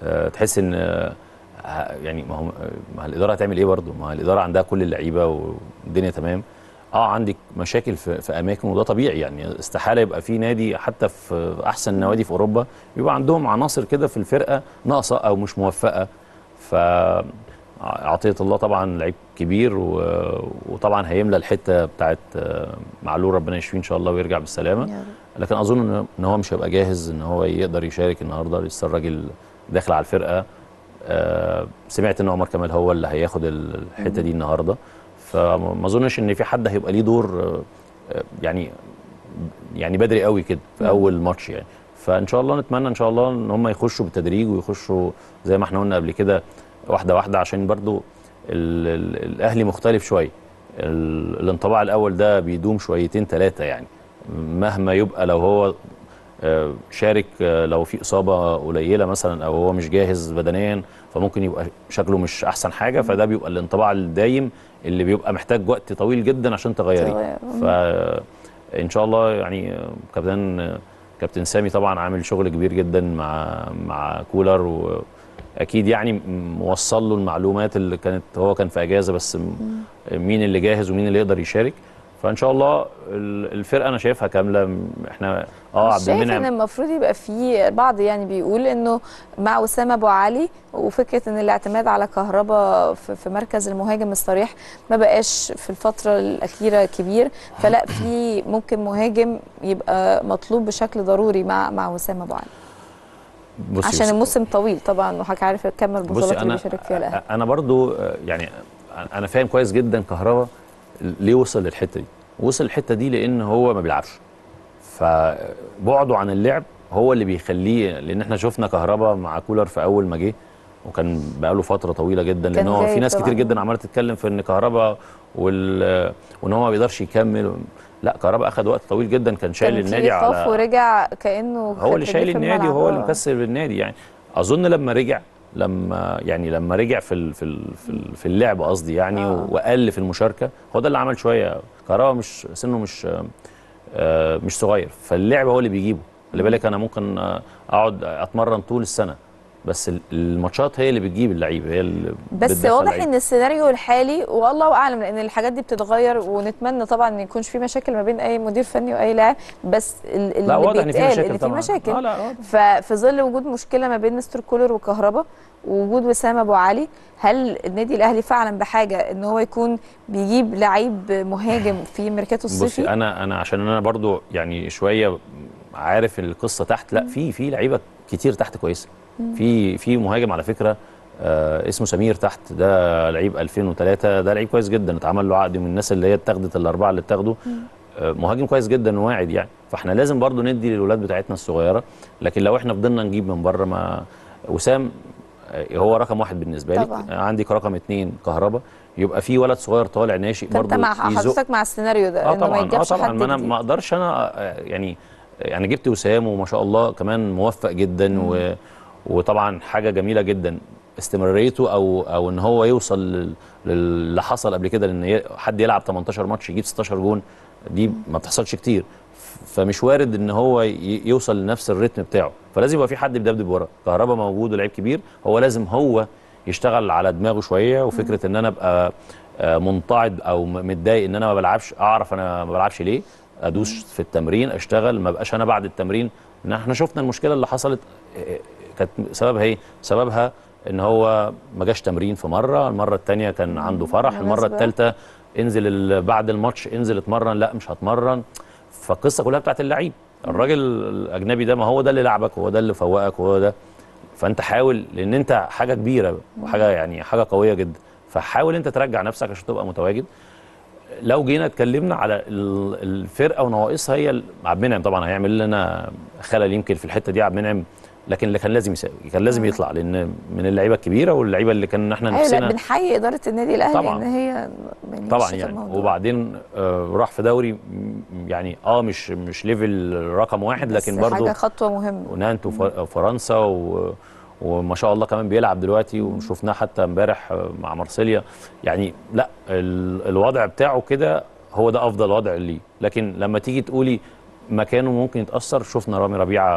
Speaker 8: آه، تحس ان آه، ه- يعني ما هو ما الاداره هتعمل ايه برضه ما الاداره عندها كل اللعيبه والدنيا تمام اه عندك مشاكل في, في اماكن وده طبيعي يعني استحاله يبقى في نادي حتى في احسن نوادي في اوروبا يبقى عندهم عناصر كده في الفرقه ناقصه او مش موفقه ف عطيه الله طبعا لعيب كبير و... وطبعا هيملى الحته بتاعت آه، معلول ربنا يشفيه ان شاء الله ويرجع بالسلامه
Speaker 1: يا رب.
Speaker 8: لكن اظن ان إن هو مش هيبقى جاهز ان هو يقدر يشارك النهارده لسه الراجل داخل على الفرقه آه، سمعت ان عمر كمال هو اللي هياخد الحته دي النهارده فما اظنش ان في حد هيبقى ليه دور آه، آه، يعني يعني بدري قوي كده في اول ماتش يعني فان شاء الله نتمنى ان شاء الله ان هم يخشوا بالتدريج ويخشوا زي ما احنا قلنا قبل كده واحده واحده عشان برضو ال ال الاهلي مختلف شويه ال الانطباع الاول ده بيدوم شويتين ثلاثه يعني مهما يبقى لو هو آه، شارك آه، لو في اصابه قليله مثلا او هو مش جاهز بدنيا فممكن يبقى شكله مش احسن حاجه فده بيبقى الانطباع الدايم اللي بيبقى محتاج وقت طويل جدا عشان تغيريه
Speaker 1: تغير.
Speaker 8: فان شاء الله يعني آه، كابتن آه، كابتن سامي طبعا عامل شغل كبير جدا مع مع كولر واكيد يعني موصل له المعلومات اللي كانت هو كان في اجازه بس م- مين اللي جاهز ومين اللي يقدر يشارك فان شاء الله ال- الفرقه انا شايفها كامله م- احنا اه عبد
Speaker 1: شايف ان
Speaker 8: المنعم
Speaker 1: المفروض يبقى في بعض يعني بيقول انه مع وسام ابو علي وفكره ان الاعتماد على كهربا في في مركز المهاجم الصريح ما بقاش في الفتره الاخيره كبير فلا في ممكن مهاجم يبقى مطلوب بشكل ضروري مع مع وسام ابو علي
Speaker 8: بصي
Speaker 1: عشان
Speaker 8: بصي-
Speaker 1: الموسم طويل طبعا وحضرتك عارف كم البطولات
Speaker 8: بصي
Speaker 1: اللي
Speaker 8: انا
Speaker 1: بيشارك فيها الاهلي
Speaker 8: انا برضو آه، يعني انا فاهم كويس جدا كهربا ليه وصل للحته دي وصل الحته دي لان هو ما بيلعبش فبعده عن اللعب هو اللي بيخليه لان احنا شفنا كهربا مع كولر في اول ما جه وكان بقاله فتره طويله جدا لان
Speaker 1: كان
Speaker 8: هو في
Speaker 1: غايب
Speaker 8: ناس كتير
Speaker 1: طبعاً.
Speaker 8: جدا عماله تتكلم في ان كهربا وال وان هو ما بيقدرش يكمل لا كهربا اخذ وقت طويل جدا كان شايل
Speaker 1: كان في
Speaker 8: النادي
Speaker 1: ايقاف
Speaker 8: على
Speaker 1: ورجع كانه
Speaker 8: هو اللي
Speaker 1: كان
Speaker 8: شايل
Speaker 1: في
Speaker 8: النادي
Speaker 1: الملعب.
Speaker 8: وهو اللي
Speaker 1: آه.
Speaker 8: مكسب النادي يعني اظن لما رجع لما يعني لما رجع في ال في ال في, ال في اللعب قصدي يعني
Speaker 1: آه.
Speaker 8: وقل في المشاركه هو ده اللي عمل شويه كهربا مش سنه مش آه، مش صغير فاللعب هو اللي بيجيبه خلي بالك انا ممكن آه، اقعد اتمرن طول السنه بس ال- الماتشات هي اللي بتجيب اللعيب هي اللي
Speaker 1: بس
Speaker 8: بتدخل
Speaker 1: واضح
Speaker 8: لعيب.
Speaker 1: ان السيناريو الحالي والله اعلم لان الحاجات دي بتتغير ونتمنى طبعا ما يكونش في مشاكل ما بين اي مدير فني واي لاعب بس ال- اللي
Speaker 8: لا واضح ان في
Speaker 1: بيتقال
Speaker 8: مشاكل
Speaker 1: ان في
Speaker 8: طبعا
Speaker 1: مشاكل
Speaker 8: اه لا واضح.
Speaker 1: ففي ظل وجود مشكله ما بين مستر كولر وكهربا ووجود وسام ابو علي هل النادي الاهلي فعلا بحاجه ان هو يكون بيجيب لعيب مهاجم في ميركاتو
Speaker 8: بصي
Speaker 1: الصيفي
Speaker 8: انا انا عشان انا برضو يعني شويه عارف القصه تحت لا في في لعيبه كتير تحت كويسه في في مهاجم على فكره آه اسمه سمير تحت ده لعيب 2003 ده لعيب كويس جدا اتعمل له عقد من الناس اللي هي اتاخدت الاربعه اللي اتاخدوا آه مهاجم كويس جدا وواعد يعني فاحنا لازم برضو ندي للولاد بتاعتنا الصغيره لكن لو احنا فضلنا نجيب من بره ما وسام آه، هو رقم واحد بالنسبه لي
Speaker 1: طبعاً.
Speaker 8: آه، عندك رقم اتنين كهربا يبقى في ولد صغير طالع ناشئ
Speaker 1: فانت
Speaker 8: برضو
Speaker 1: مع
Speaker 8: يزق
Speaker 1: حضرتك مع السيناريو ده
Speaker 8: اه
Speaker 1: انه ما
Speaker 8: طبعا اه
Speaker 1: يجيبش
Speaker 8: طبعا
Speaker 1: حد
Speaker 8: ما انا
Speaker 1: جديد.
Speaker 8: ما اقدرش انا آه، يعني يعني جبت وسام وما شاء الله كمان موفق جدا و وطبعا حاجه جميله جدا استمراريته او او ان هو يوصل لل- للي حصل قبل كده لان ي- حد يلعب 18 ماتش يجيب 16 جون دي ما بتحصلش كتير ف- فمش وارد ان هو ي- يوصل لنفس الريتم بتاعه فلازم يبقى في حد بيدبدب وراه كهربا موجود ولعيب كبير هو لازم هو يشتغل على دماغه شويه وفكره ان انا ابقى آه، منطعد او م- متضايق ان انا ما بلعبش اعرف انا ما بلعبش ليه ادوس في التمرين اشتغل ما بقاش انا بعد التمرين ان احنا شفنا المشكله اللي حصلت آه، كانت سببها ايه سببها ان هو ما جاش تمرين في مره المره الثانيه كان عنده فرح المره
Speaker 1: مناسبة.
Speaker 8: الثالثه انزل ال- بعد الماتش انزل اتمرن لا مش هتمرن فالقصه كلها بتاعت اللعيب الراجل الاجنبي ده ما هو ده اللي لعبك هو ده اللي فوقك هو ده فانت حاول لان انت حاجه كبيره وحاجه يعني حاجه قويه جدا فحاول انت ترجع نفسك عشان تبقى متواجد لو جينا اتكلمنا على ال- الفرقه ونواقصها هي ال- عبد المنعم طبعا هيعمل لنا خلل يمكن في الحته دي عبد المنعم لكن اللي كان لازم يساوي كان لازم يطلع لان من اللعيبه الكبيره واللعيبه اللي كان احنا
Speaker 1: ايوه لا
Speaker 8: نفسنا
Speaker 1: بنحيي اداره النادي الاهلي
Speaker 8: طبعاً.
Speaker 1: ان هي يعني
Speaker 8: طبعا
Speaker 1: مشت
Speaker 8: يعني
Speaker 1: الموضوع.
Speaker 8: وبعدين آه راح في دوري م- يعني اه مش مش ليفل رقم واحد
Speaker 1: بس
Speaker 8: لكن برضه
Speaker 1: حاجه خطوه مهمه
Speaker 8: ونانت وف- وفرنسا و وما شاء الله كمان بيلعب دلوقتي وشفناه حتى امبارح آه، مع مارسيليا يعني لا ال- الوضع بتاعه كده هو ده افضل وضع ليه لكن لما تيجي تقولي مكانه ممكن يتاثر شفنا رامي ربيعه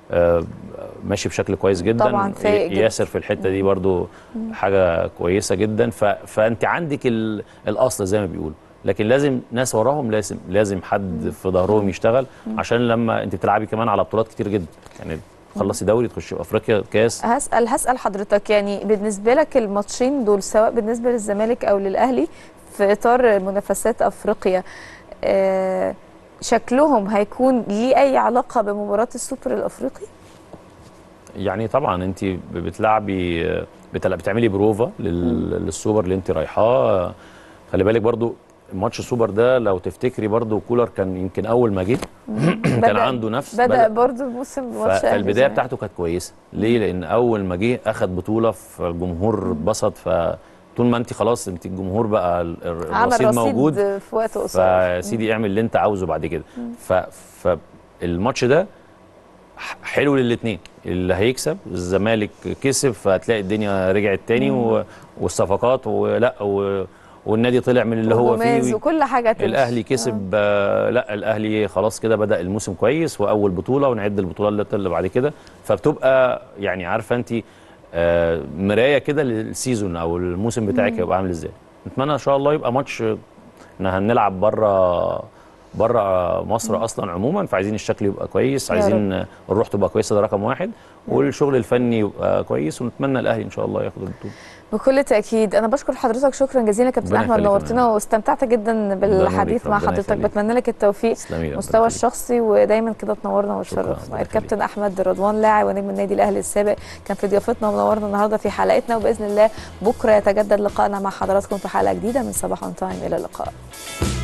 Speaker 8: آه، ماشي بشكل كويس جدا
Speaker 1: طبعاً فايق جدا.
Speaker 8: ياسر في الحته دي برضو حاجه كويسه جدا ف... فانت عندك ال... الاصل زي ما بيقولوا لكن لازم ناس وراهم لازم لازم حد في ظهرهم يشتغل عشان لما انت بتلعبي كمان على بطولات كتير جدا يعني تخلصي دوري تخشي في افريقيا كاس
Speaker 1: هسأل هسأل حضرتك يعني بالنسبة لك الماتشين دول سواء بالنسبة للزمالك أو للأهلي في إطار منافسات أفريقيا آه، شكلهم هيكون ليه أي علاقة بمباراة السوبر الأفريقي؟
Speaker 8: يعني طبعا انت بتلعبي بتلع- بتعملي بروفا لل- للسوبر اللي انت رايحاه خلي بالك برضو ماتش السوبر ده لو تفتكري برضو كولر كان يمكن اول ما جه كان
Speaker 1: بدأ-
Speaker 8: عنده نفس
Speaker 1: بدأ برضو الموسم
Speaker 8: ف-
Speaker 1: بماتش أهلي
Speaker 8: فالبدايه
Speaker 1: وزمالك.
Speaker 8: بتاعته كانت كويسه ليه لان اول ما جه اخد بطوله فالجمهور اتبسط فطول ما انت خلاص انت الجمهور بقى ال- ال-
Speaker 1: عمل
Speaker 8: الرصيد
Speaker 1: رصيد
Speaker 8: موجود
Speaker 1: في وقت قصير
Speaker 8: فيا سيدي اعمل اللي انت عاوزه بعد كده ف فالماتش ده ح- حلو للاثنين اللي هيكسب الزمالك كسب فهتلاقي الدنيا رجعت تاني و... والصفقات ولا و... والنادي طلع من اللي هو
Speaker 1: وجوميز
Speaker 8: فيه
Speaker 1: وكل حاجة تمشي.
Speaker 8: الاهلي كسب آه لا الاهلي خلاص كده بدا الموسم كويس واول بطوله ونعد البطولات اللي بعد كده فبتبقى يعني عارفه انت آه مرايه كده للسيزون او الموسم بتاعك هيبقى عامل ازاي نتمنى ان شاء الله يبقى ماتش احنا هنلعب بره بره مصر اصلا عموما فعايزين الشكل يبقى كويس
Speaker 1: يا
Speaker 8: عايزين الروح تبقى كويسه ده رقم واحد والشغل الفني يبقى كويس ونتمنى الاهلي ان شاء الله ياخد البطوله
Speaker 1: بكل تأكيد أنا بشكر حضرتك شكرا جزيلا كابتن
Speaker 8: ربنا
Speaker 1: أحمد
Speaker 8: يخليك يا
Speaker 1: نورتنا
Speaker 8: فندم.
Speaker 1: واستمتعت جدا بالحديث
Speaker 8: ربنا
Speaker 1: مع حضرتك
Speaker 8: يخليك.
Speaker 1: بتمنى لك التوفيق
Speaker 8: تسلمي ربنا
Speaker 1: مستوى
Speaker 8: يخليك.
Speaker 1: الشخصي ودايما كده تنورنا
Speaker 8: شكراً،
Speaker 1: وتشرفنا
Speaker 8: ربنا يخليك.
Speaker 1: الكابتن أحمد رضوان لاعب ونجم النادي الأهلي السابق كان في ضيافتنا ومنورنا النهارده في حلقتنا وبإذن الله بكرة يتجدد لقائنا مع حضراتكم في حلقة جديدة من صباح اون تايم إلى اللقاء